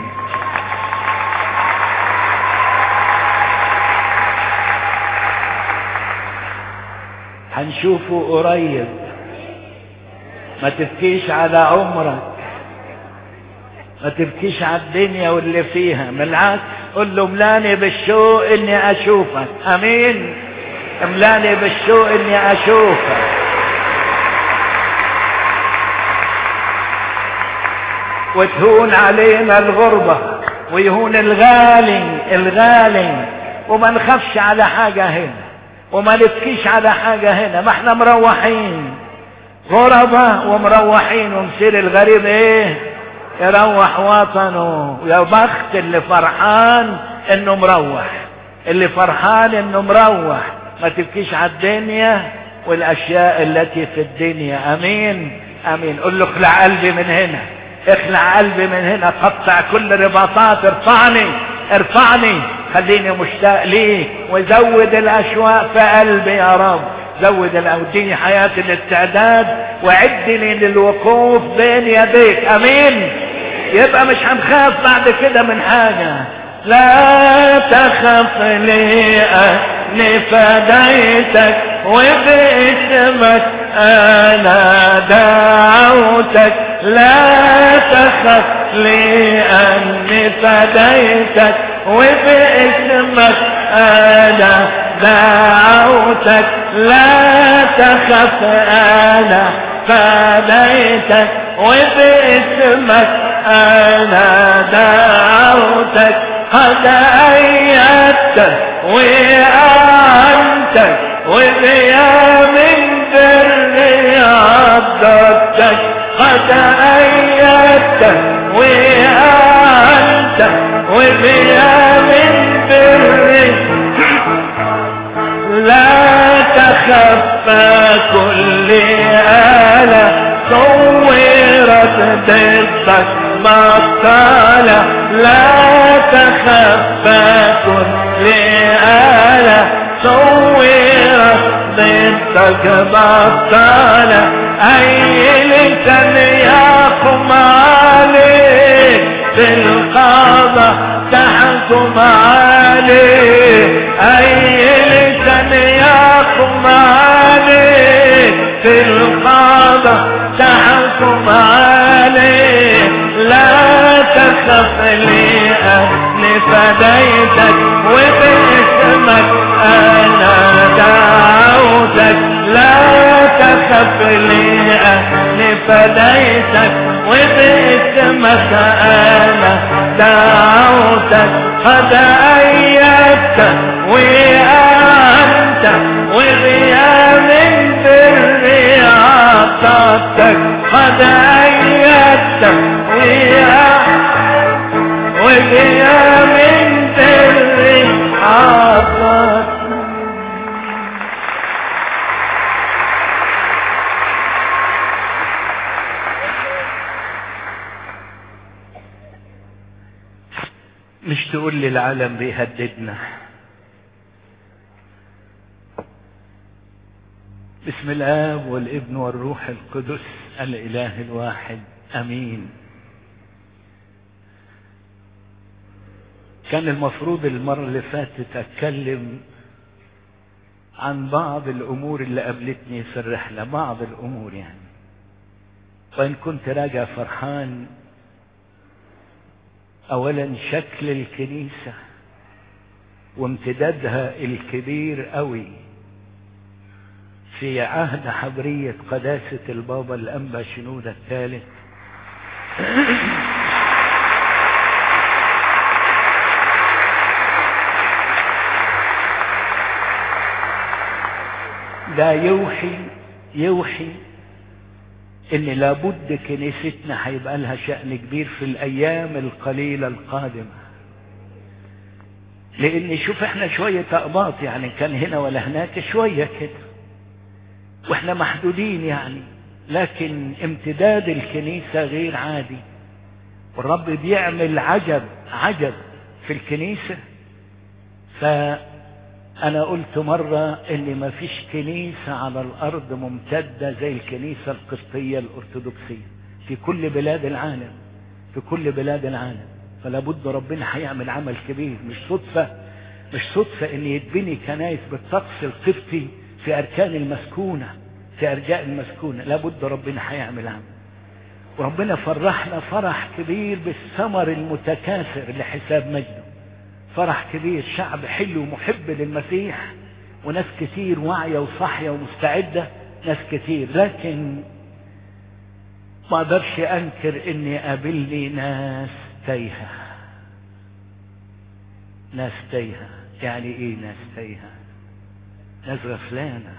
هنشوفه قريب ما تبكيش على عمرك ما تبكيش على الدنيا واللي فيها بالعكس قل له ملاني بالشوق اني اشوفك امين املاني بالشوق اني اشوفك وتهون علينا الغربة ويهون الغالي الغالي وما نخافش على حاجة هنا وما نبكيش على حاجة هنا ما احنا مروحين غربة ومروحين ومصير الغريب ايه يروح وطنه يا بخت اللي فرحان انه مروح اللي فرحان انه مروح ما تبكيش على الدنيا والاشياء التي في الدنيا امين امين قل له اخلع قلبي من هنا اخلع قلبي من هنا قطع كل رباطات ارفعني ارفعني خليني مشتاق ليك وزود الاشواق في قلبي يا رب زود اديني حياة الاستعداد وعدني للوقوف بين يديك امين يبقى مش هنخاف بعد كده من حاجة لا تخف لي أني فديتك وباسمك أنا دعوتك لا تخف لي أني فديتك وباسمك أنا دعوتك لا تخف أنا فديتك وباسمك أنا دعوتك قد أيدتك وأعنتك وبيا من بري عضدتك قد أيدتك وأعنتك وبيا من بري لا تخف كل آلة صورت ضدك بطالة لا تخف كل آلة صورت ضدك بطالة أي لسان يقوم عليك في القضاء تحكم عليه أي لسان يقوم عليك في القضاء تحكم عليه لا تخف لي أهل فديتك وباسمك أنا دعوتك لا تخف لي أهل فديتك وباسمك أنا دعوتك قد أيدتك وأنت وبيا من بري عطتك قد أيدتك وبيا من بري عطتك مش تقول لي العالم بيهددنا بسم الاب والابن والروح القدس الاله الواحد امين كان المفروض المرة اللي فاتت اتكلم عن بعض الامور اللي قابلتني في الرحلة بعض الامور يعني وان كنت راجع فرحان اولا شكل الكنيسة وامتدادها الكبير قوي في عهد حبرية قداسة البابا الأنبا شنودة الثالث ده يوحي يوحي ان لابد كنيستنا هيبقى لها شأن كبير في الايام القليلة القادمة لان شوف احنا شوية اقباط يعني كان هنا ولا هناك شوية كده واحنا محدودين يعني لكن امتداد الكنيسة غير عادي والرب بيعمل عجب عجب في الكنيسة فأنا قلت مرة إن ما فيش كنيسة على الأرض ممتدة زي الكنيسة القبطية الأرثوذكسية في كل بلاد العالم في كل بلاد العالم فلا بد ربنا هيعمل عمل كبير مش صدفة مش صدفة إن يتبني كنايس بالطقس القبطي في أركان المسكونة في أرجاء المسكونة لابد ربنا هيعمل عمل وربنا فرحنا فرح كبير بالثمر المتكاثر لحساب مجده فرح كبير شعب حلو ومحب للمسيح وناس كتير واعية وصاحية ومستعدة ناس كتير لكن ما اقدرش انكر اني قابلني ناس تايهة ناس تايهة يعني ايه ناس تايهة ناس غفلانة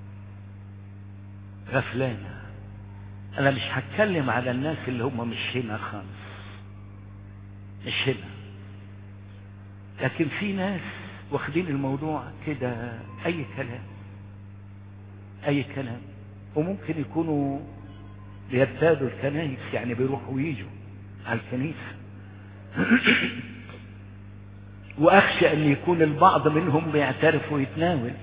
غفلانة انا مش هتكلم على الناس اللي هم مش هنا خالص مش هنا لكن في ناس واخدين الموضوع كده اي كلام اي كلام وممكن يكونوا بيرتادوا الكنائس يعني بيروحوا ويجوا على الكنيسة واخشى ان يكون البعض منهم بيعترف ويتناول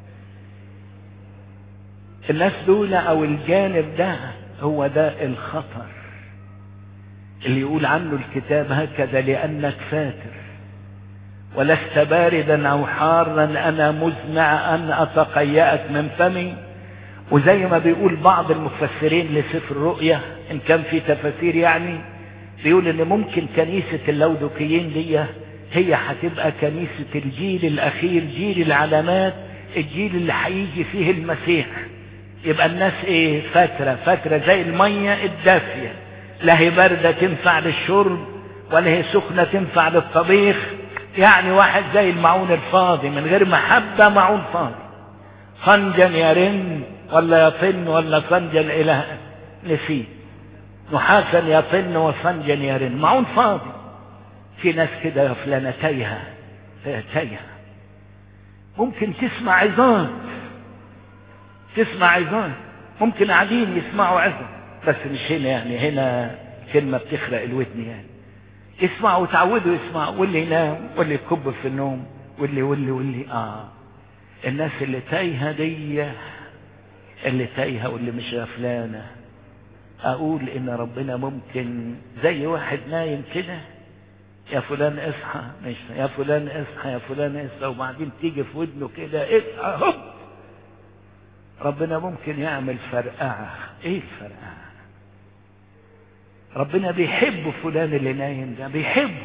الناس دول او الجانب ده هو ده الخطر اللي يقول عنه الكتاب هكذا لانك فاتر ولست باردا او حارا انا مزمع ان اتقيأك من فمي وزي ما بيقول بعض المفسرين لسفر الرؤيا ان كان في تفاسير يعني بيقول ان ممكن كنيسة اللودوكيين دي هي هتبقى كنيسة الجيل الاخير جيل العلامات الجيل اللي هيجي فيه المسيح يبقى الناس ايه فترة فترة زي المية الدافية لا هي باردة تنفع للشرب ولا هي سخنة تنفع للطبيخ يعني واحد زي المعون الفاضي من غير محبة معون فاضي صنجا يرن ولا يطن ولا صنجا إله نسيت نحاسا يطن وصنجا يرن معون فاضي في ناس كده يا فلانة تايهة تايهة ممكن تسمع عظات تسمع عظات ممكن قاعدين يسمعوا عظة بس مش هنا يعني هنا كلمة بتخرق الودن يعني يسمعوا وتعودوا يسمعوا واللي ينام واللي يكب في النوم واللي واللي واللي اه الناس اللي تايهة دي اللي تايهة واللي مش غفلانة اقول ان ربنا ممكن زي واحد نايم كده يا فلان اصحى مش يا فلان اصحى يا فلان اصحى وبعدين تيجي في ودنه كده اصحى هوب ربنا ممكن يعمل فرقعة ايه الفرقعة ربنا بيحب فلان اللي نايم ده بيحبه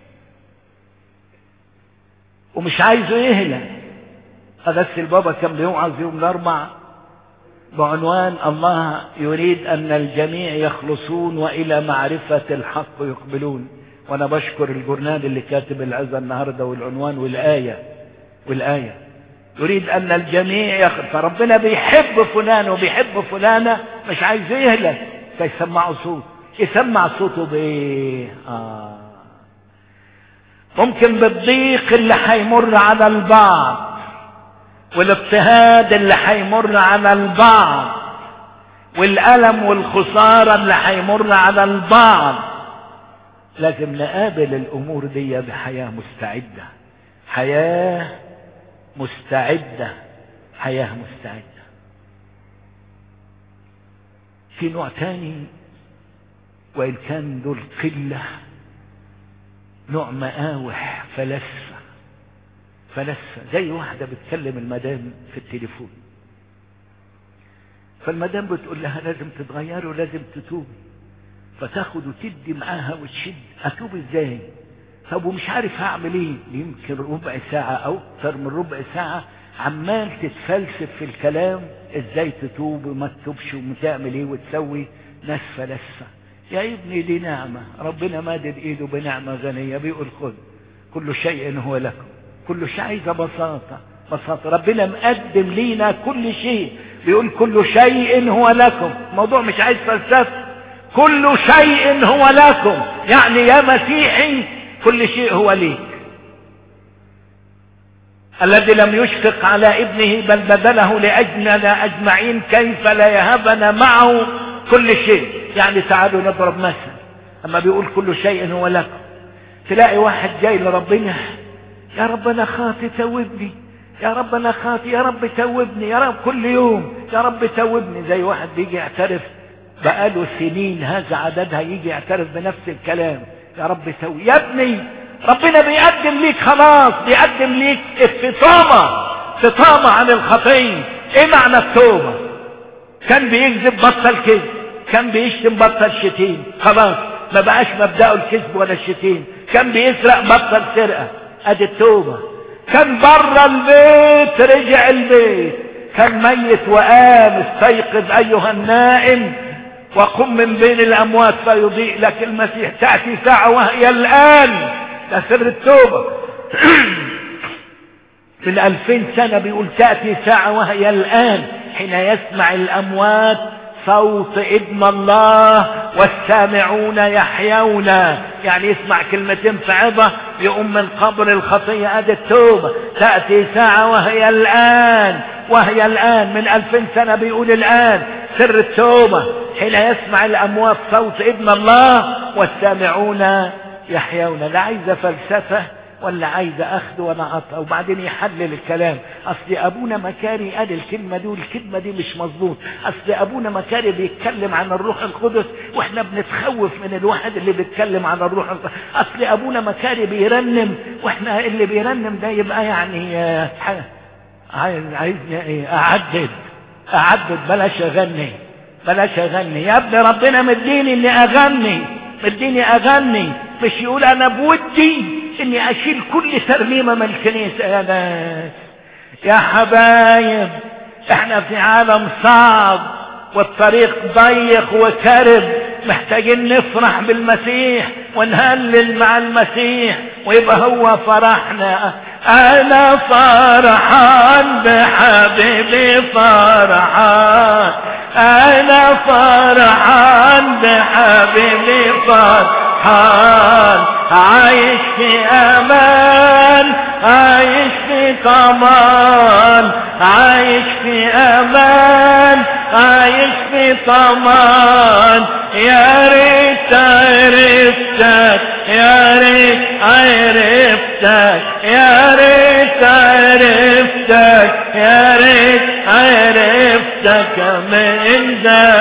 ومش عايزه يهلك بس البابا كان بيوعظ يوم الاربع بعنوان الله يريد ان الجميع يخلصون والى معرفة الحق يقبلون وانا بشكر الجورنال اللي كاتب العزة النهاردة والعنوان والآية والآية يريد ان الجميع يخلص فربنا بيحب فلان وبيحب فلانة مش عايز يهلك فيسمعوا صوت يسمع صوته بايه آه. ممكن بالضيق اللي هيمر على البعض والاضطهاد اللي هيمر على البعض والألم والخسارة اللي هيمر على البعض لازم نقابل الأمور دي بحياة مستعدة حياة مستعدة حياة مستعدة في نوع تاني وإن كان دول قلة نوع مقاوح فلسفة فلسفة زي واحدة بتكلم المدام في التليفون فالمدام بتقول لها لازم تتغيري ولازم تتوبي فتاخد وتدي معاها وتشد اتوب ازاي طب ومش عارف هعمل ايه يمكن ربع ساعة او اكتر من ربع ساعة عمال تتفلسف في الكلام ازاي تتوب وما تتوبش وتعمل ايه وتسوي ناس فلسفة يا ابني دي نعمة ربنا مادد ايده بنعمة غنية بيقول خذ كل شيء هو لكم كل شيء عايزة بساطة بساطة ربنا مقدم لينا كل شيء بيقول كل شيء هو لكم الموضوع مش عايز فلسفة كل شيء هو لكم يعني يا مسيحي كل شيء هو ليك الذي لم يشفق على ابنه بل بذله لأجلنا أجمعين كيف لا يهبنا معه كل شيء يعني تعالوا نضرب مثل أما بيقول كل شيء هو لكم تلاقي واحد جاي لربنا يا رب أنا خاطي توبني يا رب أنا خاطي يا رب توبني يا رب كل يوم يا رب توبني زي واحد بيجي يعترف بقاله سنين هذا عددها يجي يعترف بنفس الكلام يا رب توب يا ابني ربنا بيقدم ليك خلاص بيقدم ليك استطامة استطامة عن الخطية ايه معنى التوبة كان بيكذب بطل كذب كان بيشتم بطل شتيم خلاص ما بقاش مبدأه الكذب ولا الشتيم كان بيسرق بطل سرقة ادي التوبة كان بره البيت رجع البيت كان ميت وقام استيقظ ايها النائم وقم من بين الاموات فيضيء لك المسيح تأتي ساعة وهي الان ده سر التوبة من ألفين سنة بيقول تأتي ساعة وهي الآن حين يسمع الأموات صوت ابن الله والسامعون يحيون يعني يسمع كلمتين في عظة يقوم من قبر الخطية ادي التوبة تأتي ساعة وهي الآن وهي الآن من ألفين سنة بيقول الآن سر التوبة حين يسمع الأموات صوت ابن الله والسامعون يحيون لا عايزة فلسفة ولا عايزة أخذ ولا عطاء وبعدين يحلل الكلام أصل أبونا مكاري قال الكلمة دي والكلمة دي مش مظبوط أصل أبونا مكاري بيتكلم عن الروح القدس وإحنا بنتخوف من الواحد اللي بيتكلم عن الروح القدس أصل أبونا مكاري بيرنم وإحنا اللي بيرنم ده يبقى يعني عايز عايزني إيه أعدد أعدد بلاش أغني بلاش أغني يا ابني ربنا مديني إني أغني مديني أغني مش يقول أنا بودي اني اشيل كل ترميمة من الكنيسة يا ناس يا حبايب احنا في عالم صعب والطريق ضيق وكرب محتاجين نفرح بالمسيح ونهلل مع المسيح ويبقى هو فرحنا انا فرحان بحبيبي فرحان انا فرحان بحبيبي فرحان عايش في امان عايش في طمان عايش في امان عايش في طمان يا ريت عرفتك يا ريت عرفتك يا ريت عرفتك يا ريت عرفتك من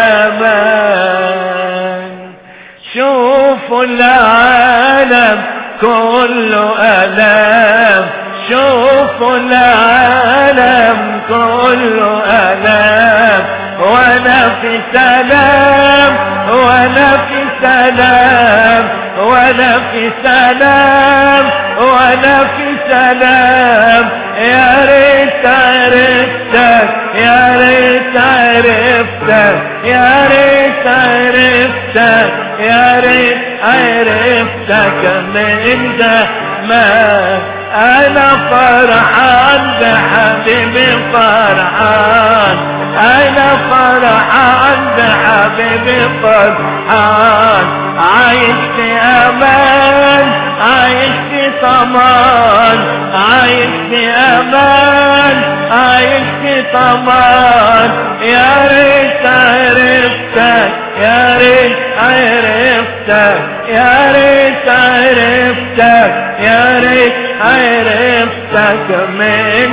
زمان شوفوا العالم كله ألام شوفوا العالم كله ألام وانا في سلام وانا في سلام وانا في سلام وانا في سلام يا ريت عرفتك يا ريت عرفتك يا ريت عرفتك يا ريت عرفتك من زمان انا فرحان بحبيبي فرحان انا فرحان بحبيبي فرحان عايش في امان عايش في طمان عايش في امان عايش في طمان يا ريت عرفتك يا ريت عرفتك يا ريت عرفتك يا ريت عرفتك من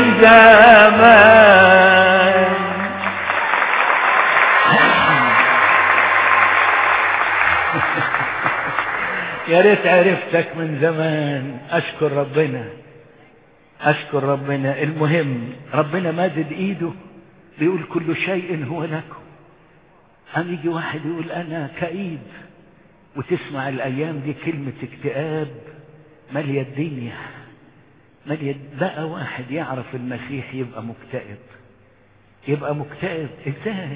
زمان يا ريت عرفتك من زمان اشكر ربنا اشكر ربنا المهم ربنا مادد ايده بيقول كل شيء هو لكم أم يجي واحد يقول انا كئيب وتسمع الايام دي كلمة اكتئاب مالية الدنيا مالية بقى واحد يعرف المسيح يبقى مكتئب يبقى مكتئب ازاي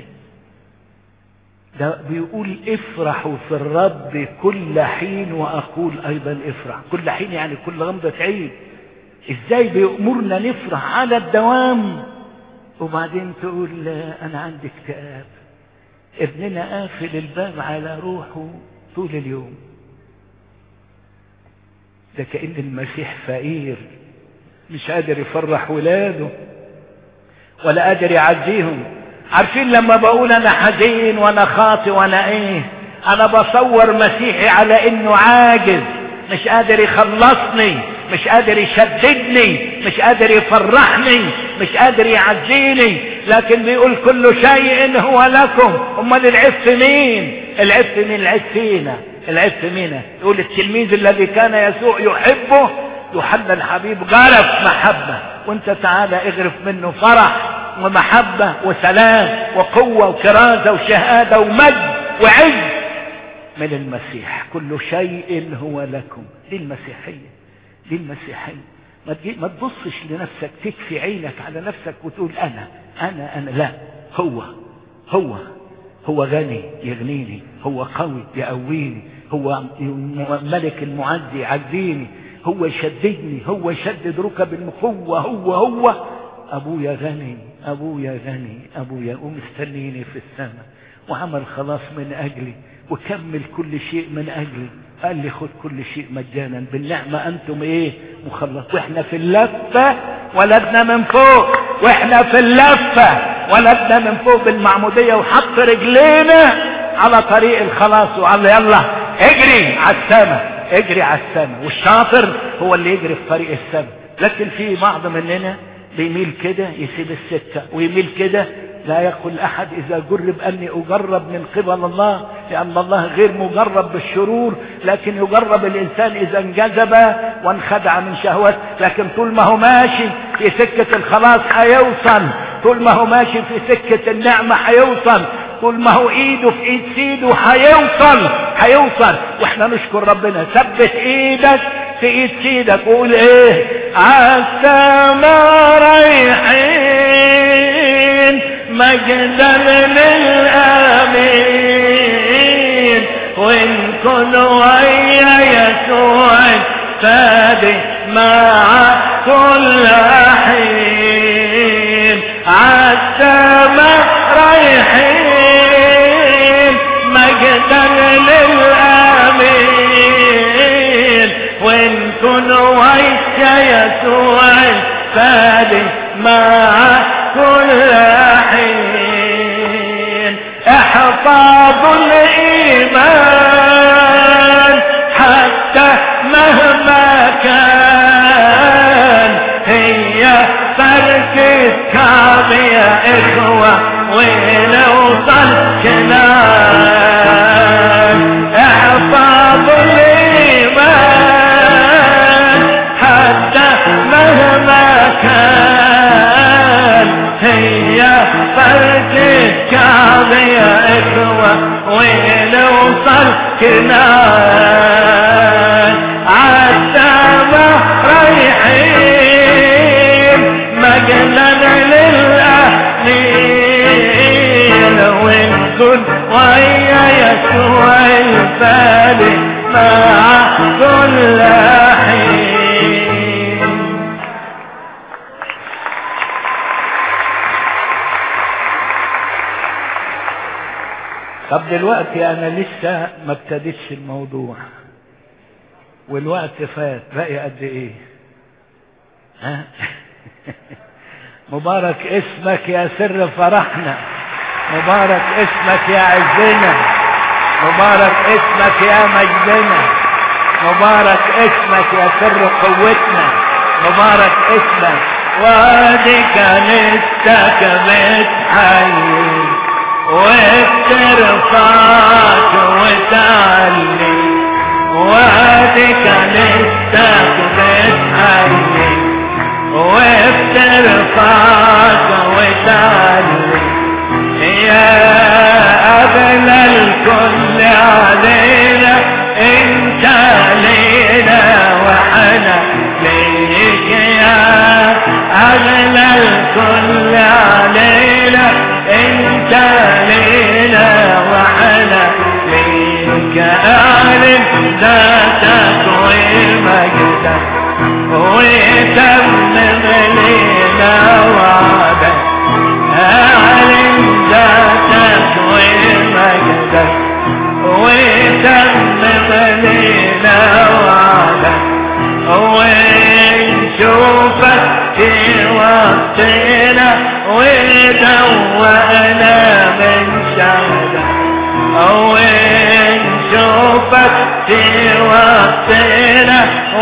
ده بيقول افرحوا في الرب كل حين واقول ايضا افرح كل حين يعني كل غمضة عين ازاي بيأمرنا نفرح على الدوام وبعدين تقول لا انا عندي اكتئاب ابننا قافل الباب على روحه طول اليوم ده كأن المسيح فقير مش قادر يفرح ولاده ولا قادر يعزيهم عارفين لما بقول انا حزين وانا خاطي وانا ايه انا بصور مسيحي على انه عاجز مش قادر يخلصني مش قادر يشددني مش قادر يفرحني مش قادر يعزيني لكن بيقول كل شيء هو لكم امال العيب في مين العيب في مين العيب فينا العيب في مين يقول التلميذ الذي كان يسوع يحبه يوحنا الحبيب غرف محبة وانت تعالى اغرف منه فرح ومحبة وسلام وقوة وكرازة وشهادة ومجد وعز من المسيح كل شيء هو لكم دي المسيحية دي المسيحية ما, تجي ما تبصش لنفسك تكفي عينك على نفسك وتقول انا انا انا لا هو هو هو غني يغنيني هو قوي يقويني هو ملك المعز يعزيني هو شددني هو شدد ركب المخوة هو هو ابويا غني ابويا غني ابويا ومستنيني في السماء وعمل خلاص من اجلي وكمل كل شيء من اجلي قال لي خد كل شيء مجانا بالنعمة انتم ايه مخلص واحنا في اللفة ولدنا من فوق واحنا في اللفة ولدنا من فوق بالمعمودية وحط رجلينا على طريق الخلاص وقال يلا اجري على السماء اجري على السماء والشاطر هو اللي يجري في طريق السماء لكن في بعض مننا بيميل كده يسيب السكة ويميل كده لا يقول احد اذا جرب اني اجرب من قبل الله لان الله غير مجرب بالشرور لكن يجرب الانسان اذا انجذب وانخدع من شهوات لكن طول ما هو ماشي في سكة الخلاص هيوصل طول ما هو ماشي في سكة النعمة هيوصل طول ما هو ايده في ايد سيده هيوصل هيوصل واحنا نشكر ربنا ثبت ايدك في ايد سيدك وقول ايه عالسما رايحين مجدا للامين وان كن ويا يسوع فادي مع كل حين عالسما رايحين مجدا للامين وان كن ويا يسوع فادي مع كل حين احفظوا الايمان حتى مهما كان هي فرق الكعب يا اخوة ونوصل كنان احفظوا الايمان حتى مهما كان هي فرق الكعب يا اخوة ونوصل كنان عالسما رايحين مجدا للأهلين ونكون ويا يسوع الفالي مع كل حين طب دلوقتي انا لسه ما ابتديتش الموضوع والوقت فات باقي قد ايه ها مبارك اسمك يا سر فرحنا مبارك اسمك يا عزنا مبارك اسمك يا مجدنا مبارك اسمك يا سر قوتنا مبارك اسمك وادي كنيستك بتحيي وبترفعك وتعلي وادي كنيستك بتحيي وبترفعك وتعلي يا أغلى الكل علينا انت لينا وحنا ليك يا أغلى الكل علينا انت لينا وحنا ليك أعلن ذاتك ومجدك وتمم لينا وعدك أعلن ذاتك ومجدك وتمم لينا وعدك ونشوفك في وقتنا ودوقنا من شهدك ونشوفك في وقتنا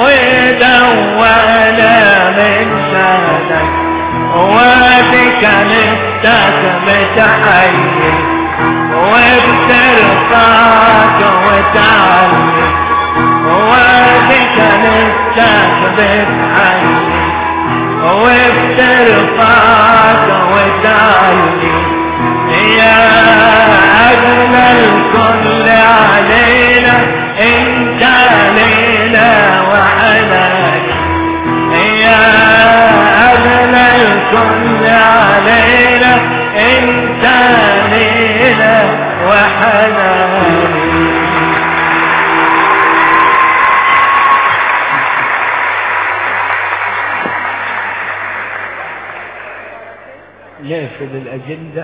ودوقنا من شهدك وادك نفتك متحيي وبترفعك وتعلي وادك نفتك متحيي وبترفعك وتعلي يا أغلى الكل علينا انت لينا وحنان يا أغلى الكل علينا انت لينا وحنان نقفل الأجندة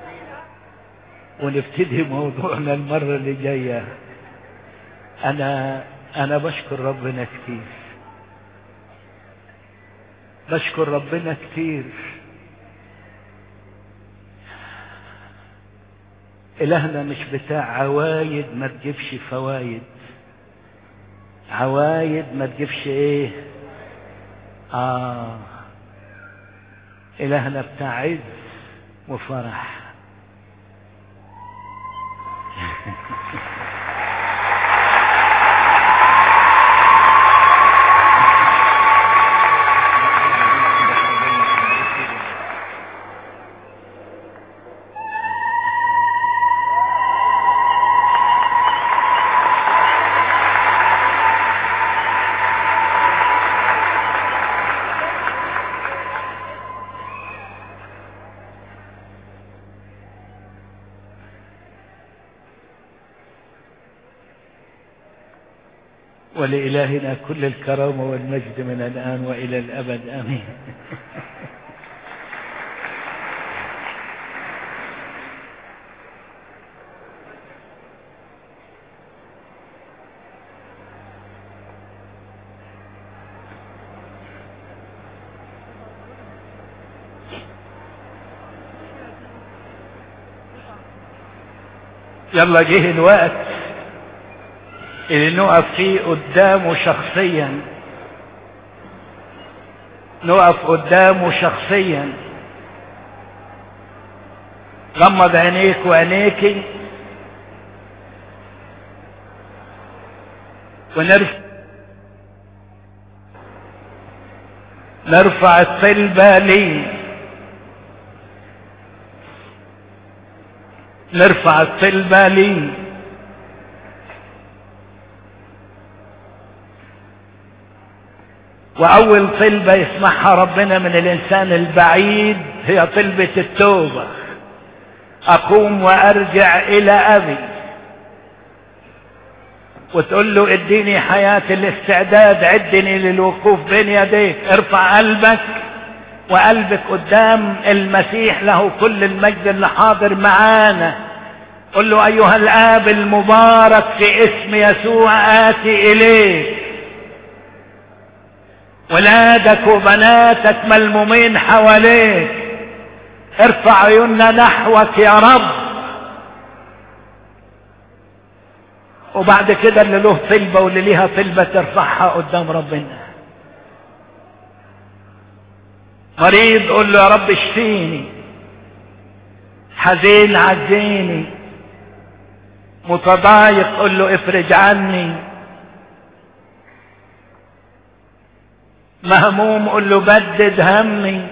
ونبتدي موضوعنا المرة اللي جاية أنا أنا بشكر ربنا كتير بشكر ربنا كتير إلهنا مش بتاع عوايد ما تجيبش فوايد عوايد ما تجيبش ايه آه إلهنا بتاع عز وفرح ولإلهنا كل الكرامة والمجد من الآن وإلى الأبد آمين يلا جه الوقت اللي نقف فيه قدامه شخصيا نقف قدامه شخصيا غمض عينيك وعينيكي ونرفع نرفع الطلبة ليه نرفع الطلبة ليه واول طلبة يسمعها ربنا من الانسان البعيد هي طلبة التوبة اقوم وارجع الى ابي وتقول له اديني حياة الاستعداد عدني للوقوف بين يديك ارفع قلبك وقلبك قدام المسيح له كل المجد اللي حاضر معانا قل له ايها الاب المبارك في اسم يسوع اتي اليك ولادك وبناتك ملمومين حواليك ارفع عيوننا نحوك يا رب وبعد كده اللي له طلبة واللي ليها طلبة ترفعها قدام ربنا مريض قول له يا رب اشفيني حزين عزيني متضايق قول له افرج عني مهموم قل له بدد همي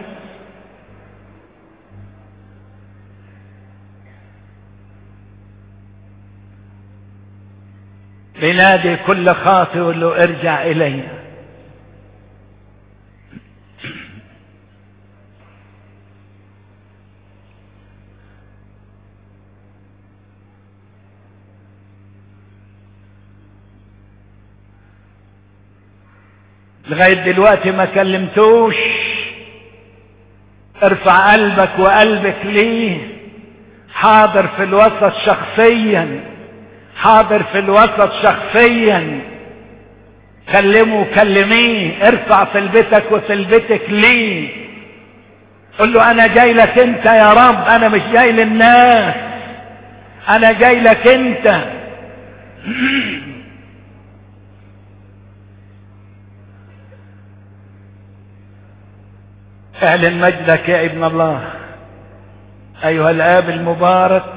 بنادي كل خاطئ قل له ارجع الي لغاية دلوقتي ما كلمتوش ارفع قلبك وقلبك ليه حاضر في الوسط شخصيا حاضر في الوسط شخصيا كلمه وكلميه ارفع طلبتك وطلبتك ليه قل له انا جاي لك انت يا رب انا مش جاي للناس انا جاي لك انت اعلن مجدك يا ابن الله ايها الاب المبارك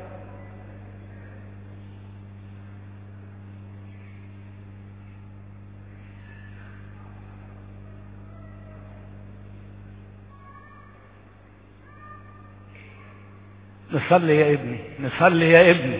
نصلي يا ابني نصلي يا ابني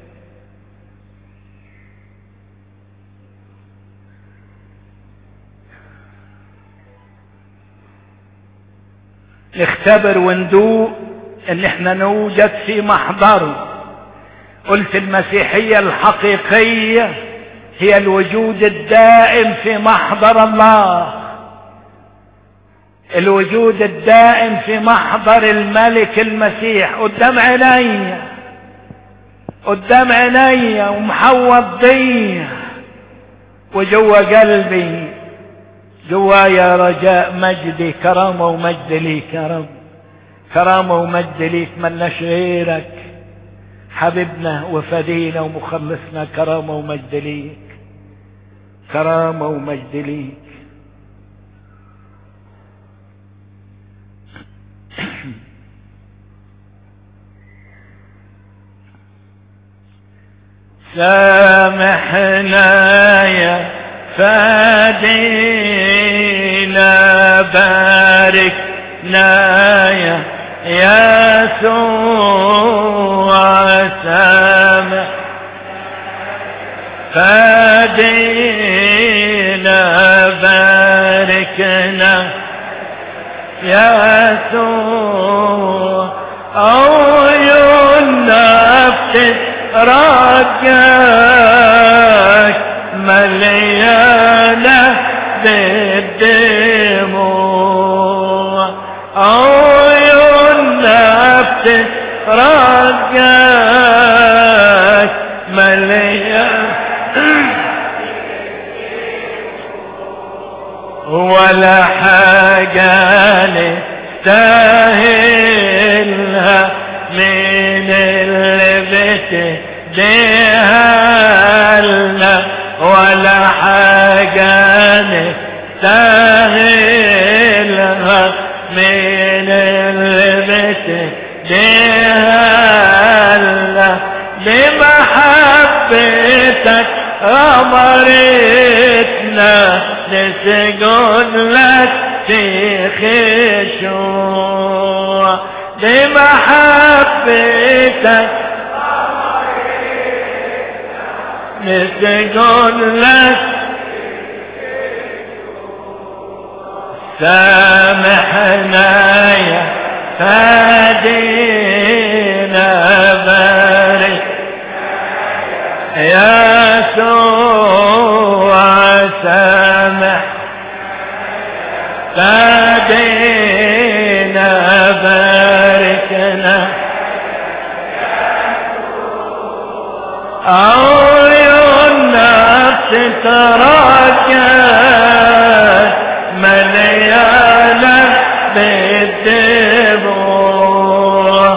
نختبر وندوق ان احنا نوجد في محضره قلت المسيحية الحقيقية هي الوجود الدائم في محضر الله الوجود الدائم في محضر الملك المسيح قدام عيني قدام عيني ومحوط بيا وجوا قلبي جوايا رجاء مجدي كرامة ومجد ليك يا رب كرامة ومجد ليك ملناش غيرك حبيبنا وفدينا ومخلصنا كرامة ومجد ليك كرامة ومجد ليك سامحنا يا فادينا باركنا يا يسوع سامح فادينا باركنا يسوع عيون نفس رجاك مليانة بالدموع عيون نفس رجاك مليانة ولا حاجة نستاهلها من اللي بتديها لنا ولا حاجة نستاهلها من اللي بتديها لنا بمحبتك غمرتنا نسجد لك في خشوع بمحبتك نسجد لك سامحنا يا فادينا بارك يا يسوع سامح فادينا باركنا عيون نفس تراجع مليانة بالدموع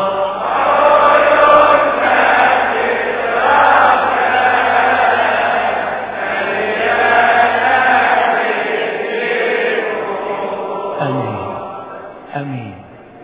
امين امين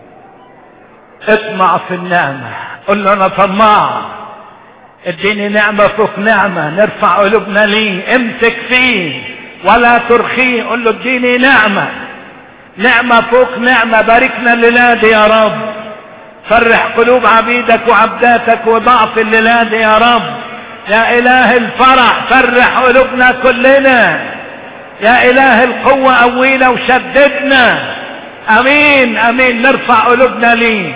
اطمع في النعمة قل له انا طماع اديني نعمة فوق نعمة نرفع قلوبنا ليه امسك فيه ولا ترخيه قل له اديني نعمة نعمة فوق نعمة باركنا الليلة دي يا رب فرح قلوب عبيدك وعبداتك وضعف الليلة دي يا رب يا اله الفرح فرح قلوبنا كلنا يا اله القوة قوينا وشددنا امين امين نرفع قلوبنا ليه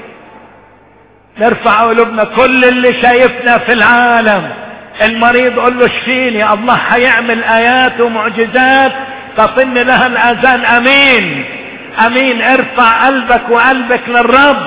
نرفع قلوبنا كل اللي شايفنا في العالم المريض قل له اشفيني الله هيعمل ايات ومعجزات تطن لها الاذان امين امين ارفع قلبك وقلبك للرب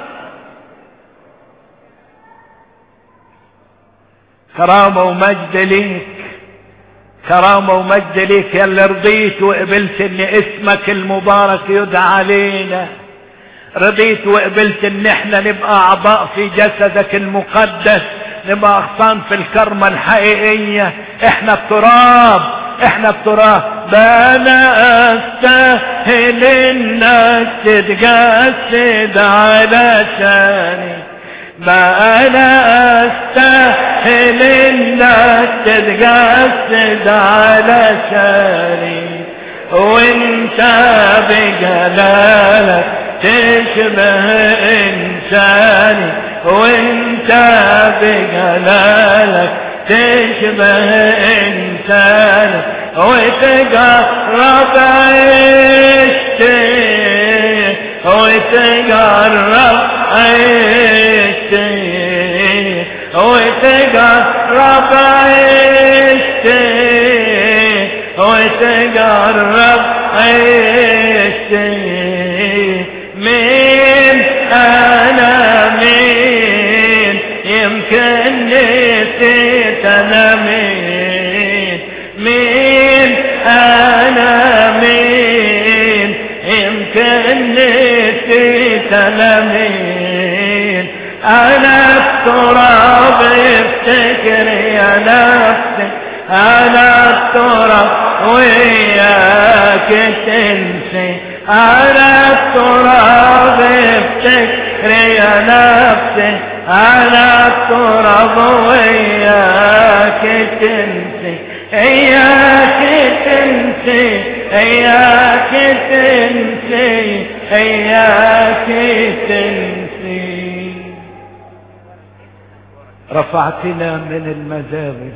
كرامة ومجد ليك كرامة ومجد ليك يا اللي رضيت وقبلت ان اسمك المبارك يدعى علينا رضيت وقبلت ان احنا نبقى اعضاء في جسدك المقدس نبقى اغصان في الكرمة الحقيقية احنا التراب احنا التراب ده انا استاهل انك تتجسد علشاني ما انا استاهل انك تتجسد علشاني وانت بجلالك تشبه انساني وانت بجلالك تشبه انساني وتجرب عيشتي وتجرب عيشتي وتجرب عيشتي وتجرب عشتي مين انا مين يمكن نسيت انا مين مين انا مين يمكن نسيت انا مين انا التراب افتكر يا نفسي انا التراب وياك تنسي انا التراب افتكر يا نفسي انا التراب وياك تنسي اياك تنسي اياك تنسي اياك تنسي رفعتنا من المزابل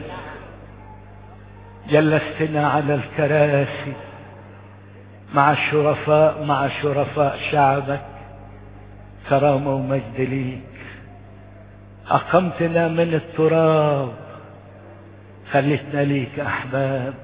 جلستنا على الكراسي مع الشرفاء مع شرفاء شعبك كرامة ومجد ليك أقمتنا من التراب خلتنا ليك أحباب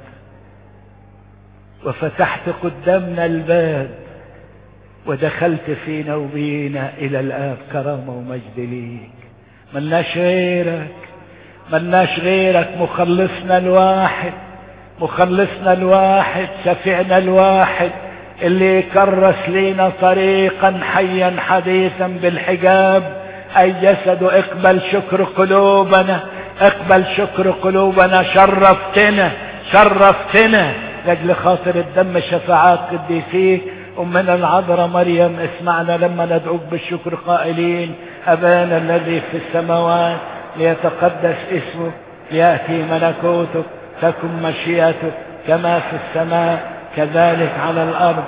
وفتحت قدامنا الباب ودخلت فينا وبينا إلى الآب كرامة ومجد ليك ملناش غيرك ملناش غيرك مخلصنا الواحد مخلصنا الواحد شفيعنا الواحد اللي يكرس لينا طريقا حيا حديثا بالحجاب اي جسد اقبل شكر قلوبنا اقبل شكر قلوبنا شرفتنا شرفتنا لاجل خاطر الدم شفاعات قديسيك أمنا العذراء مريم اسمعنا لما ندعوك بالشكر قائلين أبانا الذي في السماوات ليتقدس اسمك ليأتي ملكوتك تكن مشيئتك كما في السماء كذلك على الأرض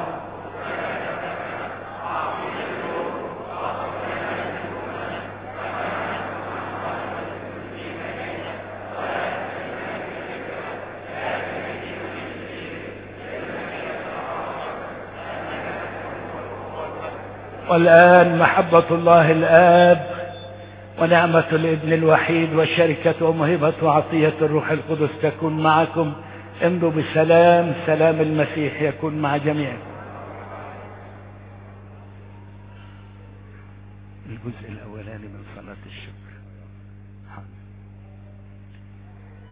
والآن محبة الله الآب ونعمة الابن الوحيد وشركة ومهبة وعطية الروح القدس تكون معكم امضوا بسلام سلام المسيح يكون مع جميعكم الجزء الأول